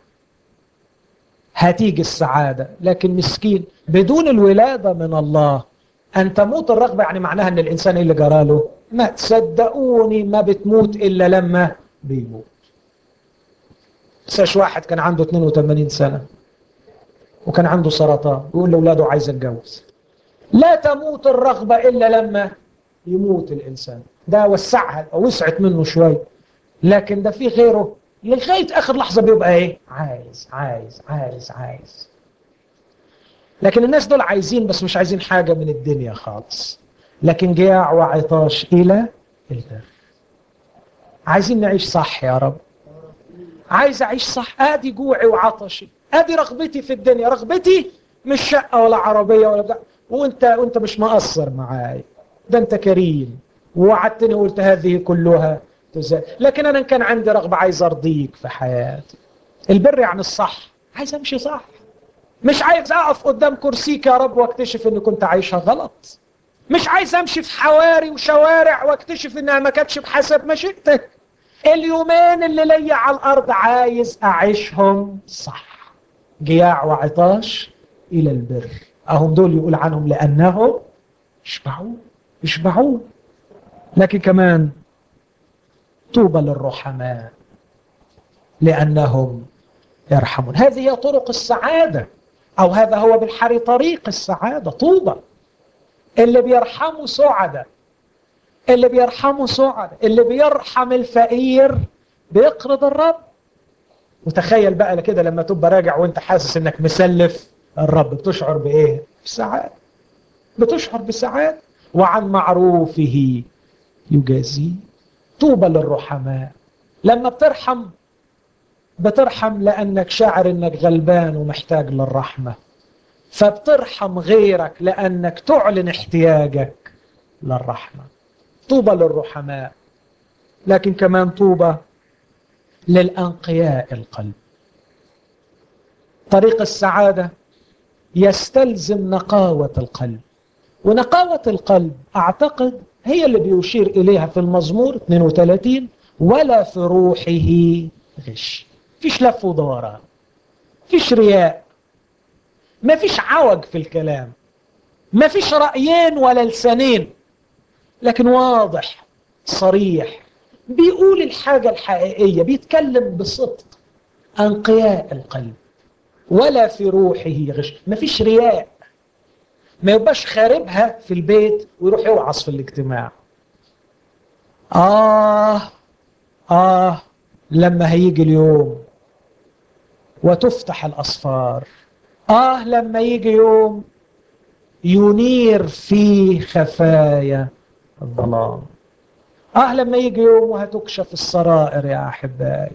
هتيجي السعادة لكن مسكين بدون الولادة من الله أن تموت الرغبة يعني معناها أن الإنسان اللي جراله ما تصدقوني ما بتموت إلا لما بيموت ساش واحد كان عنده 82 سنة وكان عنده سرطان يقول لأولاده عايز اتجوز لا تموت الرغبة إلا لما يموت الإنسان ده وسعها وسعت منه شوي لكن ده في غيره لغاية آخر لحظة بيبقى إيه عايز عايز عايز عايز لكن الناس دول عايزين بس مش عايزين حاجة من الدنيا خالص لكن جياع وعطاش إلى البر عايزين نعيش صح يا رب عايز أعيش صح آدي جوعي وعطشي آدي رغبتي في الدنيا رغبتي مش شقة ولا عربية ولا بتاع وانت وانت مش مقصر معاي ده انت كريم ووعدتني وقلت هذه كلها تزال لكن أنا كان عندي رغبة عايز أرضيك في حياتي البر يعني الصح عايز أمشي صح مش عايز أقف قدام كرسيك يا رب واكتشف إني كنت عايشها غلط مش عايز أمشي في حواري وشوارع واكتشف إنها ما كانتش بحسب مشيئتك اليومين اللي ليا على الأرض عايز أعيشهم صح جياع وعطاش إلى البر أهم دول يقول عنهم لأنهم يشبعون يشبعون لكن كمان طوبى للرحماء لأنهم يرحمون هذه هي طرق السعادة أو هذا هو بالحري طريق السعادة طوبى اللي بيرحموا سعداء اللي بيرحموا سعداء اللي بيرحم الفقير بيقرض الرب وتخيل بقى كده لما تبقى راجع وانت حاسس انك مسلف الرب بتشعر بايه بسعادة بتشعر بسعادة وعن معروفه يجازيه طوبى للرحماء لما بترحم بترحم لأنك شاعر أنك غلبان ومحتاج للرحمة فبترحم غيرك لأنك تعلن احتياجك للرحمة طوبى للرحماء لكن كمان طوبى للأنقياء القلب طريق السعادة يستلزم نقاوة القلب ونقاوة القلب أعتقد هي اللي بيشير إليها في المزمور 32 ولا في روحه غش فيش لف ودوران فيش رياء ما فيش عوج في الكلام ما فيش رأيين ولا لسانين لكن واضح صريح بيقول الحاجة الحقيقية بيتكلم بصدق أنقياء القلب ولا في روحه غش ما فيش رياء ما يبقاش خاربها في البيت ويروح يوعظ في الاجتماع آه آه لما هيجي اليوم وتفتح الأصفار آه لما يجي يوم ينير فيه خفايا الظلام آه لما يجي يوم وهتكشف السرائر يا أحبائي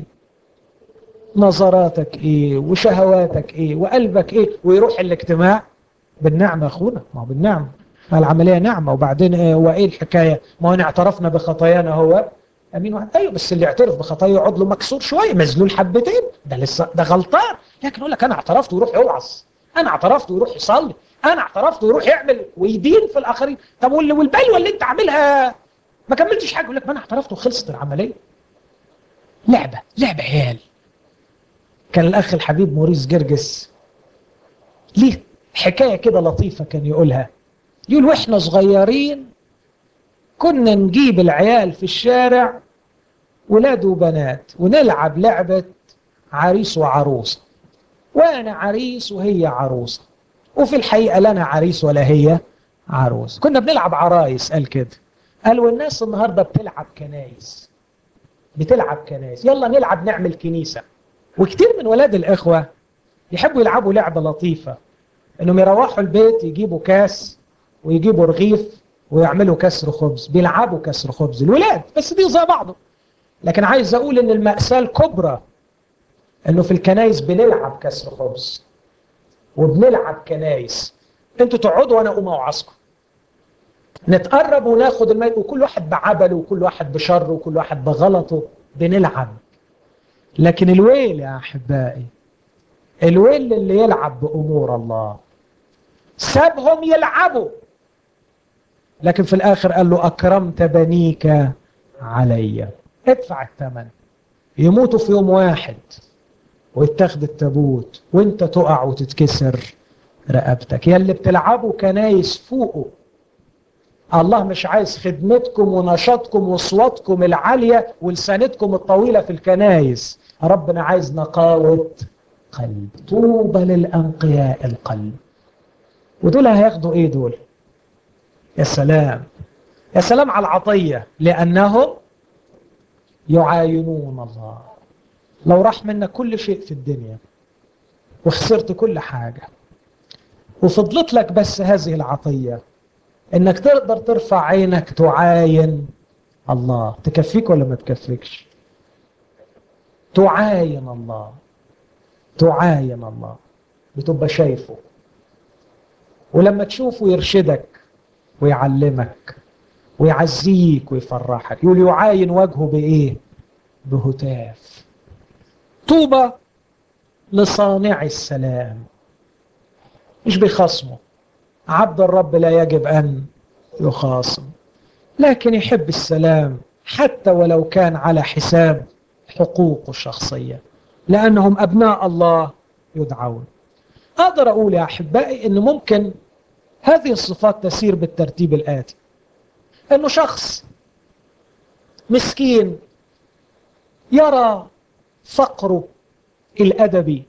نظراتك إيه وشهواتك إيه وقلبك إيه ويروح الاجتماع بالنعمة أخونا ما هو بالنعمة العملية نعمة وبعدين إيه وإيه الحكاية ما هو اعترفنا بخطايانا هو امين واحد ايوه بس اللي يعترف بخطايا يقعد له مكسور شويه مذلول حبتين ده لسه ده غلطان لكن يقول لك انا اعترفت ويروح يوعظ انا اعترفت ويروح يصلي انا اعترفت ويروح يعمل ويدين في الاخرين طب واللي والبلوه اللي انت عاملها ما كملتش حاجه يقول لك ما انا اعترفت وخلصت العمليه لعبه لعبه عيال كان الاخ الحبيب موريس جرجس ليه حكايه كده لطيفه كان يقولها يقول واحنا صغيرين كنا نجيب العيال في الشارع ولاد وبنات ونلعب لعبة عريس وعروسة وأنا عريس وهي عروسة وفي الحقيقة لا أنا عريس ولا هي عروس كنا بنلعب عرايس قال كده قال والناس النهاردة بتلعب كنايس بتلعب كنايس يلا نلعب نعمل كنيسة وكتير من ولاد الإخوة يحبوا يلعبوا لعبة لطيفة انهم يروحوا البيت يجيبوا كاس ويجيبوا رغيف ويعملوا كسر خبز بيلعبوا كسر خبز الولاد بس دي زي بعضه لكن عايز اقول ان المأساة الكبرى انه في الكنايس بنلعب كسر خبز وبنلعب كنايس انتوا تقعدوا وانا اقوم اوعظكم نتقرب وناخد الماء وكل واحد بعبله وكل واحد بشره وكل واحد بغلطه بنلعب لكن الويل يا احبائي الويل اللي يلعب بامور الله سابهم يلعبوا لكن في الاخر قال له اكرمت بنيك علي ادفع الثمن يموتوا في يوم واحد ويتاخد التابوت وانت تقع وتتكسر رقبتك يا اللي بتلعبوا كنايس فوقه الله مش عايز خدمتكم ونشاطكم وصواتكم العالية ولسانتكم الطويلة في الكنايس ربنا عايز نقاوة قلب طوبى للأنقياء القلب ودول هياخدوا ايه دول يا سلام يا سلام على العطية لأنهم يعاينون الله لو راح منك كل شيء في الدنيا وخسرت كل حاجة وفضلت لك بس هذه العطية انك تقدر ترفع عينك تعاين الله تكفيك ولا ما تكفيكش تعاين الله تعاين الله بتبقى شايفه ولما تشوفه يرشدك ويعلمك ويعزيك ويفرحك يقول يعاين وجهه بايه بهتاف طوبى لصانع السلام مش بيخاصمه عبد الرب لا يجب ان يخاصم لكن يحب السلام حتى ولو كان على حساب حقوقه الشخصيه لانهم ابناء الله يدعون اقدر اقول يا احبائي ان ممكن هذه الصفات تسير بالترتيب الاتي انه شخص مسكين يرى فقره الادبي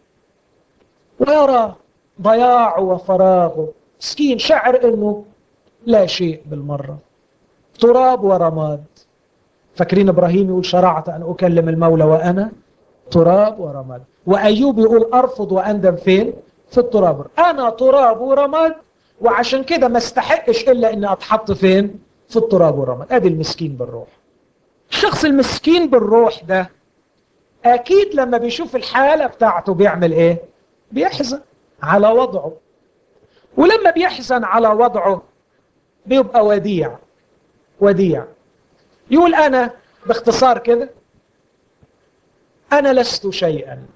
ويرى ضياعه وفراغه مسكين شعر انه لا شيء بالمره تراب ورماد فاكرين ابراهيم يقول شرعت ان اكلم المولى وانا تراب ورماد وايوب يقول ارفض واندم فين في التراب انا تراب ورماد وعشان كده ما استحقش الا اني اتحط فين في التراب والرماد ادي المسكين بالروح الشخص المسكين بالروح ده اكيد لما بيشوف الحاله بتاعته بيعمل ايه بيحزن على وضعه ولما بيحزن على وضعه بيبقى وديع وديع يقول انا باختصار كده انا لست شيئا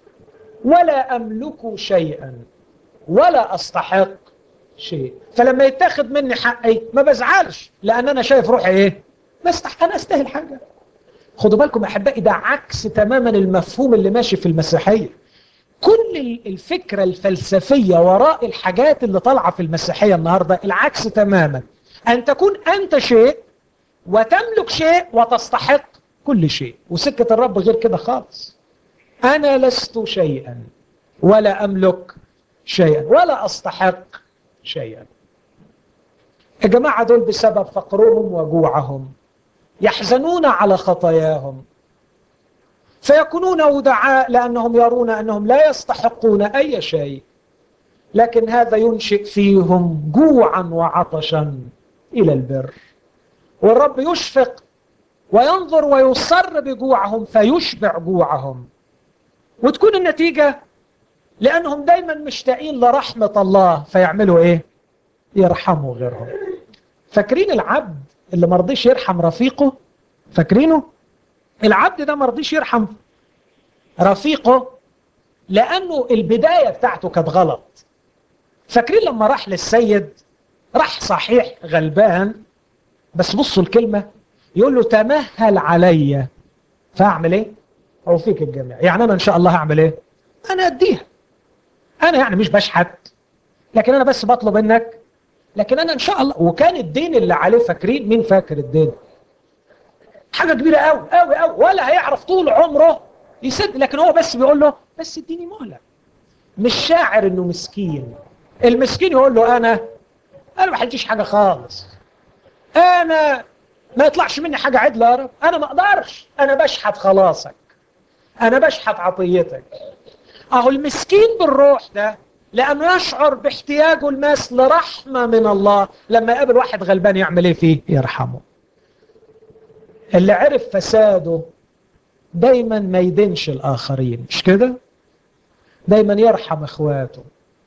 ولا املك شيئا ولا استحق شيء فلما يتاخد مني حقي ما بزعلش لان انا شايف روحي ايه بستح انا استاهل حاجه خدوا بالكم احبائي ده عكس تماما المفهوم اللي ماشي في المسيحيه كل الفكره الفلسفيه وراء الحاجات اللي طالعه في المسيحيه النهارده العكس تماما ان تكون انت شيء وتملك شيء وتستحق كل شيء وسكه الرب غير كده خالص انا لست شيئا ولا املك شيئا ولا استحق شيئا الجماعة دول بسبب فقرهم وجوعهم يحزنون على خطاياهم فيكونون ودعاء لأنهم يرون أنهم لا يستحقون أي شيء لكن هذا ينشئ فيهم جوعا وعطشا إلى البر والرب يشفق وينظر ويصر بجوعهم فيشبع جوعهم وتكون النتيجة لأنهم دايما مشتاقين لرحمة الله فيعملوا إيه؟ يرحموا غيرهم فاكرين العبد اللي مرضيش يرحم رفيقه فاكرينه العبد ده مرضيش يرحم رفيقه لأنه البداية بتاعته كانت غلط فاكرين لما راح للسيد راح صحيح غلبان بس بصوا الكلمة يقول له تمهل علي فاعمل ايه اوفيك الجميع يعني انا ان شاء الله هعمل ايه انا اديها انا يعني مش بشحت لكن انا بس بطلب منك لكن انا ان شاء الله وكان الدين اللي عليه فاكرين مين فاكر الدين حاجه كبيره قوي قوي قوي ولا هيعرف طول عمره يسد لكن هو بس بيقول له بس اديني مهله مش شاعر انه مسكين المسكين يقول له انا انا ما حديش حاجه خالص انا ما يطلعش مني حاجه عدله يا رب انا ما اقدرش انا بشحت خلاصك انا بشحت عطيتك اهو المسكين بالروح ده لانه يشعر باحتياجه الماس لرحمه من الله لما يقابل واحد غلبان يعمل ايه فيه يرحمه اللي عرف فساده دايما ما يدينش الاخرين مش كده دايما يرحم اخواته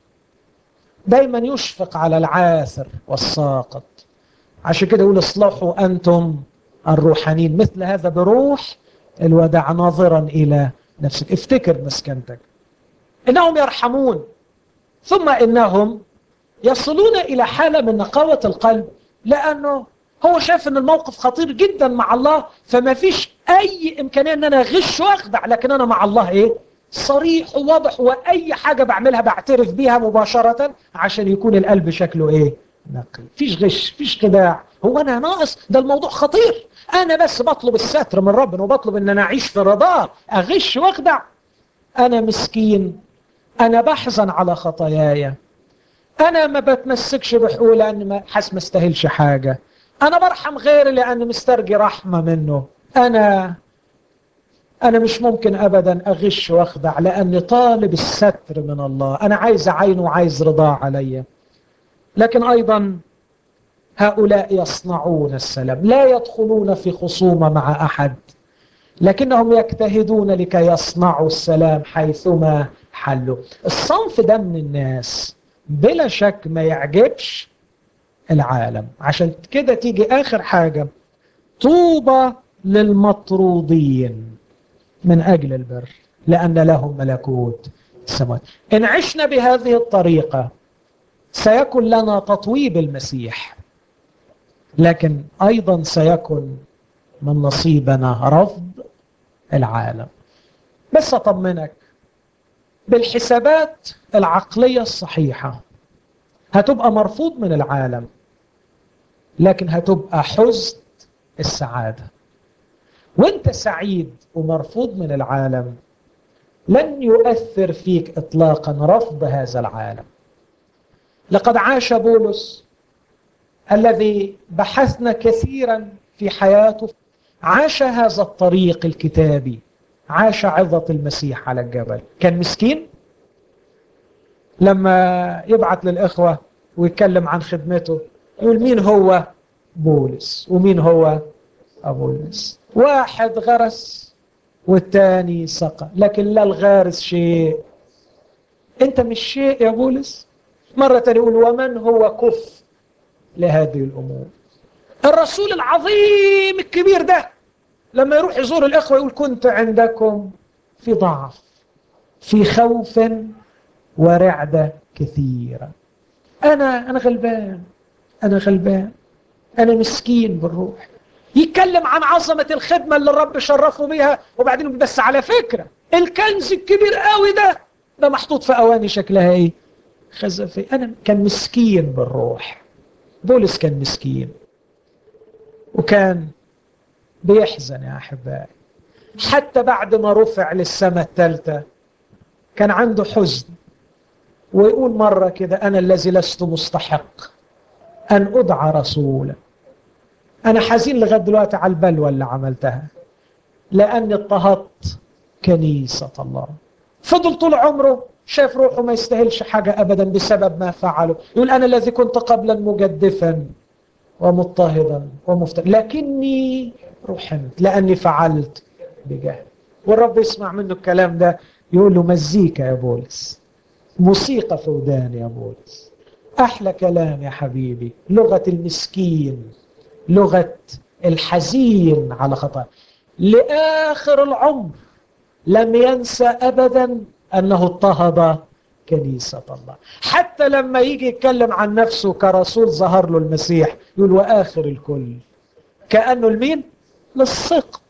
دايما يشفق على العاثر والساقط عشان كده يقول اصلحوا انتم الروحانيين مثل هذا بروح الوداع ناظرا الى نفسك افتكر مسكنتك انهم يرحمون ثم انهم يصلون الى حاله من نقاوه القلب لانه هو شايف ان الموقف خطير جدا مع الله فما فيش اي امكانيه ان انا اغش واخدع لكن انا مع الله ايه صريح وواضح واي حاجه بعملها بعترف بيها مباشره عشان يكون القلب شكله ايه نقي فيش غش فيش خداع هو انا ناقص ده الموضوع خطير انا بس بطلب الستر من ربنا وبطلب ان انا اعيش في رضاه اغش واخدع انا مسكين انا بحزن على خطاياي انا ما بتمسكش بحقوق لان ما حاسس ما استاهلش حاجه انا برحم غيري لان مسترجي رحمه منه انا انا مش ممكن ابدا اغش واخدع لاني طالب الستر من الله انا عايز عينه وعايز رضاه عليا لكن ايضا هؤلاء يصنعون السلام لا يدخلون في خصومه مع احد لكنهم يجتهدون لكي يصنعوا السلام حيثما حلوا الصنف ده من الناس بلا شك ما يعجبش العالم عشان كده تيجي آخر حاجة طوبى للمطرودين من أجل البر لأن لهم ملكوت السماوات إن عشنا بهذه الطريقة سيكون لنا تطويب المسيح لكن أيضا سيكون من نصيبنا رفض العالم بس أطمنك بالحسابات العقلية الصحيحة هتبقى مرفوض من العالم لكن هتبقى حزن السعادة وانت سعيد ومرفوض من العالم لن يؤثر فيك اطلاقا رفض هذا العالم لقد عاش بولس الذي بحثنا كثيرا في حياته عاش هذا الطريق الكتابي عاش عظة المسيح على الجبل كان مسكين لما يبعت للإخوة ويتكلم عن خدمته يقول مين هو بولس ومين هو أبولس واحد غرس والتاني سقى لكن لا الغارس شيء انت مش شيء يا بولس مرة تانية يقول ومن هو كف لهذه الأمور الرسول العظيم الكبير ده لما يروح يزور الإخوة يقول كنت عندكم في ضعف في خوف ورعدة كثيرة أنا أنا غلبان أنا غلبان أنا مسكين بالروح يتكلم عن عظمة الخدمة اللي الرب شرفه بيها وبعدين بس على فكرة الكنز الكبير قوي ده ده محطوط في أواني شكلها إيه خزفي أنا كان مسكين بالروح بولس كان مسكين وكان بيحزن يا أحبائي حتى بعد ما رفع للسماء الثالثة كان عنده حزن ويقول مرة كده أنا الذي لست مستحق أن أدعى رسولا أنا حزين لغاية دلوقتي على البلوى اللي عملتها لأني اضطهدت كنيسة الله فضل طول عمره شايف روحه ما يستاهلش حاجة أبدا بسبب ما فعله يقول أنا الذي كنت قبلا مجدفا ومضطهدا ومفتر لكني رحمت لأني فعلت بجهل والرب يسمع منه الكلام ده يقول له مزيكا يا بولس موسيقى في وداني يا بولس أحلى كلام يا حبيبي لغة المسكين لغة الحزين على خطأ لآخر العمر لم ينسى أبدا أنه اضطهد كنيسة الله حتى لما يجي يتكلم عن نفسه كرسول ظهر له المسيح يقول وآخر الكل كأنه المين للسقط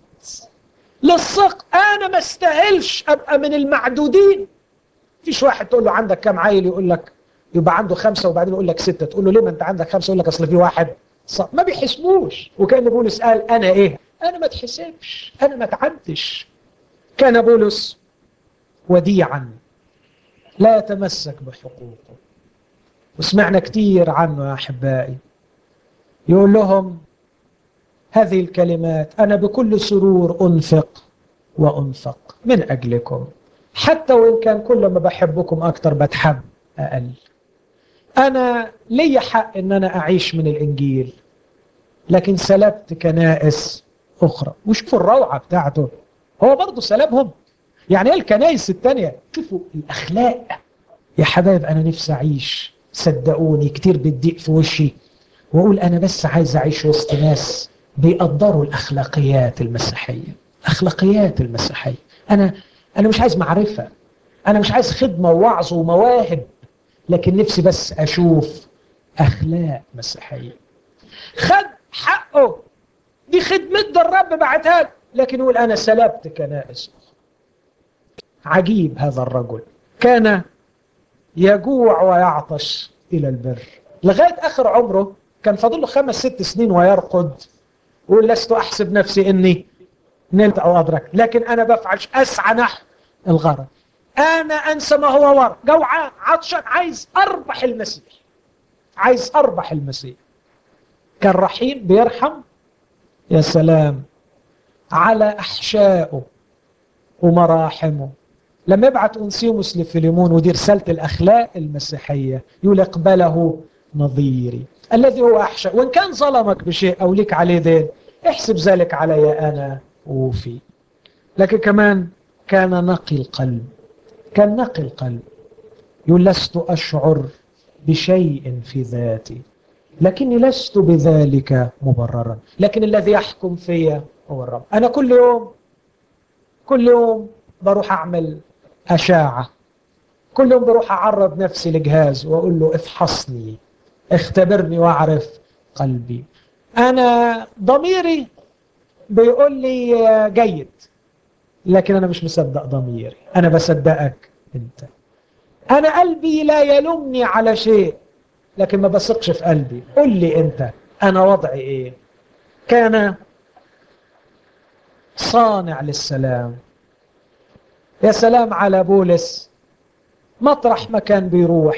للسقط أنا ما استاهلش أبقى من المعدودين فيش واحد تقول له عندك كم عيل يقول لك يبقى عنده خمسة وبعدين يقول لك ستة تقول له ليه ما انت عندك خمسة يقول لك اصل في واحد صح. ما بيحسبوش وكان بولس قال انا ايه انا ما اتحسبش انا ما اتعدش كان بولس وديعا لا يتمسك بحقوقه وسمعنا كتير عنه يا احبائي يقول لهم هذه الكلمات انا بكل سرور انفق وانفق من اجلكم حتى وان كان كل ما بحبكم اكتر بتحب اقل انا لي حق ان انا اعيش من الانجيل لكن سلبت كنائس اخرى وشوفوا الروعه بتاعته هو برضه سلبهم يعني ايه الكنائس التانية شوفوا الاخلاق يا حبايب انا نفسي اعيش صدقوني كتير بتضيق في وشي واقول انا بس عايز اعيش وسط ناس بيقدروا الاخلاقيات المسيحيه اخلاقيات المسيحيه انا انا مش عايز معرفه انا مش عايز خدمه ووعظ ومواهب لكن نفسي بس اشوف اخلاق مسيحيه خد حقه دي خدمة ده الرب بعتها لكن يقول انا سلبت كنائس عجيب هذا الرجل كان يجوع ويعطش الى البر لغايه اخر عمره كان فاضل له خمس ست سنين ويرقد ويقول لست احسب نفسي اني نلت او ادرك لكن انا بفعل اسعى نحو الغرض انا انسى ما هو وراء جوعان عطشان عايز اربح المسيح عايز اربح المسيح كان رحيم بيرحم يا سلام على احشائه ومراحمه لما يبعت انسيوموس لفيليمون ودي رساله الاخلاق المسيحيه يقول اقبله نظيري الذي هو احشاء وان كان ظلمك بشيء او لك عليه دين احسب ذلك علي انا وفي لكن كمان كان نقي القلب كان نقي القلب يقول لست أشعر بشيء في ذاتي لكني لست بذلك مبررا لكن الذي يحكم فيا هو الرب أنا كل يوم كل يوم بروح أعمل أشاعة كل يوم بروح أعرض نفسي لجهاز وأقول له افحصني اختبرني واعرف قلبي أنا ضميري بيقول لي جيد لكن أنا مش مصدق ضميري أنا بصدقك أنت أنا قلبي لا يلومني على شيء لكن ما بثقش في قلبي قل لي أنت أنا وضعي إيه كان صانع للسلام يا سلام على بولس مطرح ما كان بيروح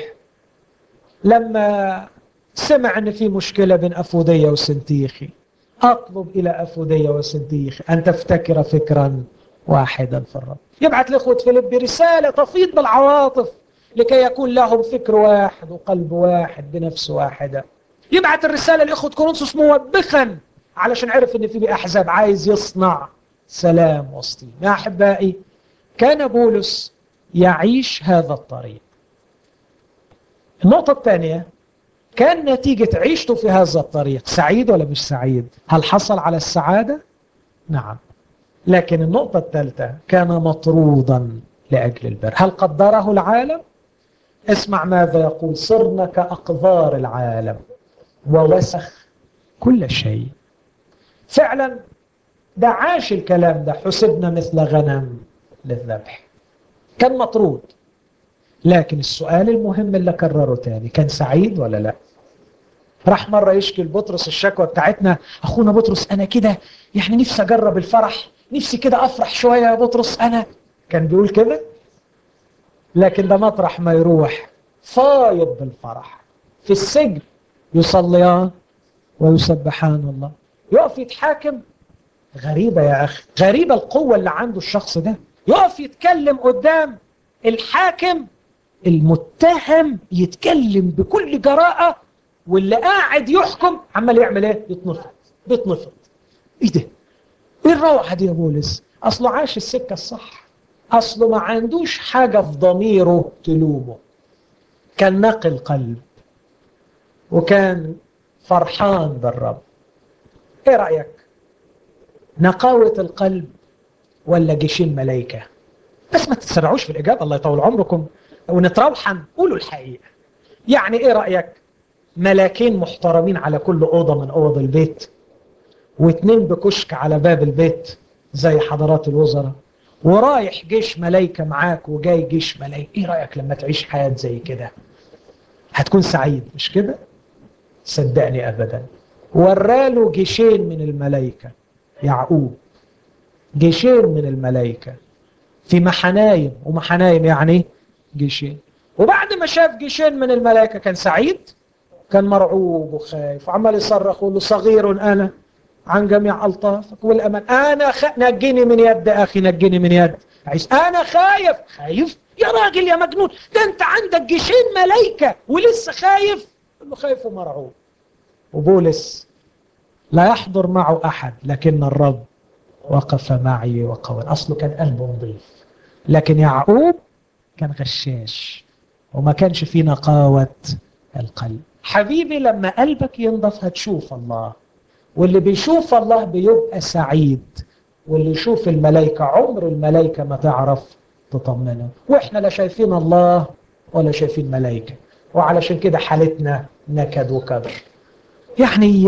لما سمع ان في مشكلة بين أفودية وسنتيخي أطلب إلى أفودية وسنتيخي أن تفتكر فكرا واحدا في الرب يبعث لإخوة فيليب رسالة تفيض بالعواطف لكي يكون لهم فكر واحد وقلب واحد بنفس واحدة يبعث الرسالة لإخوة كورنثوس موبخا علشان عرف ان في أحزاب عايز يصنع سلام وسطي يا أحبائي كان بولس يعيش هذا الطريق النقطة الثانية كان نتيجة عيشته في هذا الطريق سعيد ولا مش سعيد هل حصل على السعادة نعم لكن النقطة الثالثة كان مطرودا لأجل البر هل قدره العالم اسمع ماذا يقول صرنا كأقذار العالم ووسخ كل شيء فعلا ده عاش الكلام ده حسبنا مثل غنم للذبح كان مطرود لكن السؤال المهم اللي كرره تاني كان سعيد ولا لا راح مرة يشكي لبطرس الشكوى بتاعتنا أخونا بطرس أنا كده يعني نفسي أجرب الفرح نفسي كده أفرح شوية يا بطرس أنا كان بيقول كده لكن ده مطرح ما يروح فايض بالفرح في السجن يصليان ويسبحان الله يقف يتحاكم غريبة يا أخي غريبة القوة اللي عنده الشخص ده يقف يتكلم قدام الحاكم المتهم يتكلم بكل جراءة واللي قاعد يحكم عمال يعمل ايه يتنفض بيتنفض ايه ده ايه الروعة دي يا بولس اصله عاش السكة الصح اصله ما عندوش حاجة في ضميره تلومه كان نقي القلب وكان فرحان بالرب ايه رأيك نقاوة القلب ولا جيشين ملايكة بس ما تتسرعوش في الإجابة الله يطول عمركم ونتروحن قولوا الحقيقة يعني إيه رأيك ملاكين محترمين على كل أوضة من أوض البيت واتنين بكشك على باب البيت زي حضرات الوزراء ورايح جيش ملايكة معاك وجاي جيش ملايكة إيه رأيك لما تعيش حياة زي كده هتكون سعيد مش كده صدقني أبدا وراله جيشين من الملايكة يعقوب جيشين من الملائكة في محنايم ومحنايم يعني جيشين وبعد ما شاف جيشين من الملائكة كان سعيد كان مرعوب وخايف وعمال يصرخ ويقول له صغير أنا عن جميع ألطافك والأمان أنا خ... نجيني من يد أخي نجيني من يد عيسى أنا خايف خايف يا راجل يا مجنون ده أنت عندك جيشين ملائكة ولسه خايف يقول له خايف ومرعوب وبولس لا يحضر معه أحد لكن الرب وقف معي وقوى أصله كان قلبه نظيف لكن يعقوب كان غشاش وما كانش فيه نقاوة القلب حبيبي لما قلبك ينضف هتشوف الله واللي بيشوف الله بيبقى سعيد واللي يشوف الملائكة عمر الملائكة ما تعرف تطمنه واحنا لا شايفين الله ولا شايفين ملائكة وعلشان كده حالتنا نكد وكدر يعني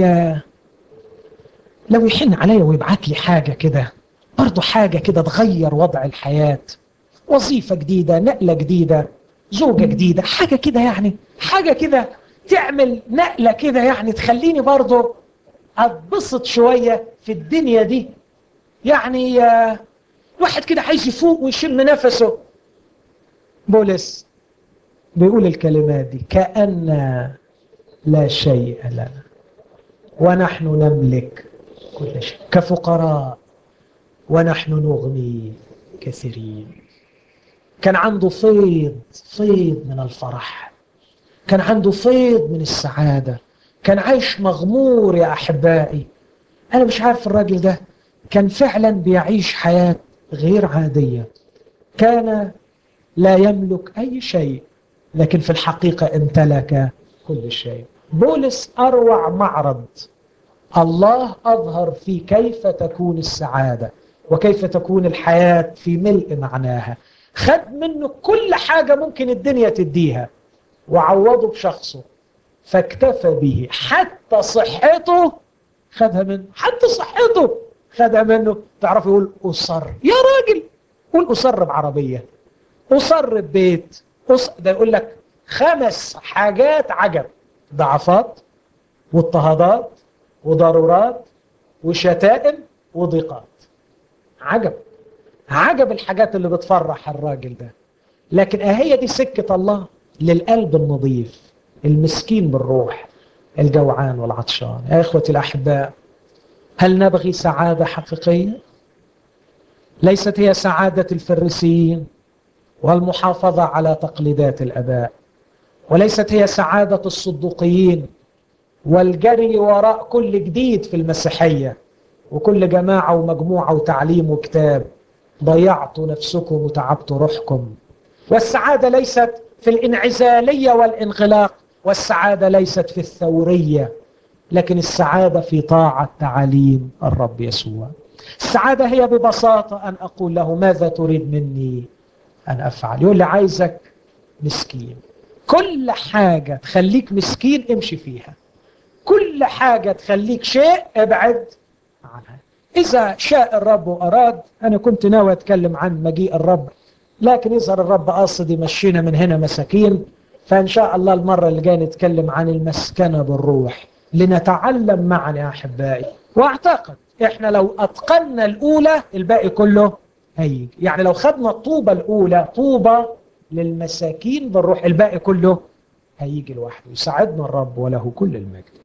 لو يحن عليا ويبعت لي حاجة كده برضه حاجة كده تغير وضع الحياة وظيفة جديدة نقلة جديدة زوجة جديدة حاجة كده يعني حاجة كده تعمل نقلة كده يعني تخليني برضه أتبسط شوية في الدنيا دي يعني واحد كده عايز يفوق ويشم نفسه بولس بيقول الكلمات دي كأن لا شيء لنا ونحن نملك كل شيء كفقراء ونحن نغني كثيرين كان عنده فيض فيض من الفرح كان عنده فيض من السعادة كان عايش مغمور يا أحبائي أنا مش عارف الراجل ده كان فعلا بيعيش حياة غير عادية كان لا يملك أي شيء لكن في الحقيقة امتلك كل شيء بولس أروع معرض الله أظهر في كيف تكون السعادة وكيف تكون الحياة في ملء معناها خد منه كل حاجة ممكن الدنيا تديها وعوضه بشخصه فاكتفى به حتى صحته خدها منه حتى صحته خدها منه تعرف يقول أصر يا راجل قول أصر بعربية أصر ببيت أصر ده يقول لك خمس حاجات عجب ضعفات واضطهادات وضرورات وشتائم وضيقات عجب عجب الحاجات اللي بتفرح الراجل ده لكن اهي دي سكة الله للقلب النظيف المسكين بالروح الجوعان والعطشان يا إخوتي الأحباء هل نبغي سعادة حقيقية؟ ليست هي سعادة الفريسيين والمحافظة على تقليدات الأباء وليست هي سعادة الصدوقيين والجري وراء كل جديد في المسيحية وكل جماعة ومجموعة وتعليم وكتاب ضيعتوا نفسكم وتعبتوا روحكم والسعادة ليست في الانعزالية والانغلاق والسعادة ليست في الثورية لكن السعادة في طاعة تعاليم الرب يسوع السعادة هي ببساطة أن أقول له ماذا تريد مني أن أفعل يقول لي عايزك مسكين كل حاجة تخليك مسكين امشي فيها كل حاجة تخليك شيء ابعد عنها إذا شاء الرب وأراد أنا كنت ناوي أتكلم عن مجيء الرب لكن يظهر الرب قاصد يمشينا من هنا مساكين فإن شاء الله المرة اللي جاية نتكلم عن المسكنة بالروح لنتعلم معا يا أحبائي وأعتقد إحنا لو أتقنا الأولى الباقي كله هيجي يعني لو خدنا الطوبة الأولى طوبة للمساكين بالروح الباقي كله هيجي لوحده يساعدنا الرب وله كل المجد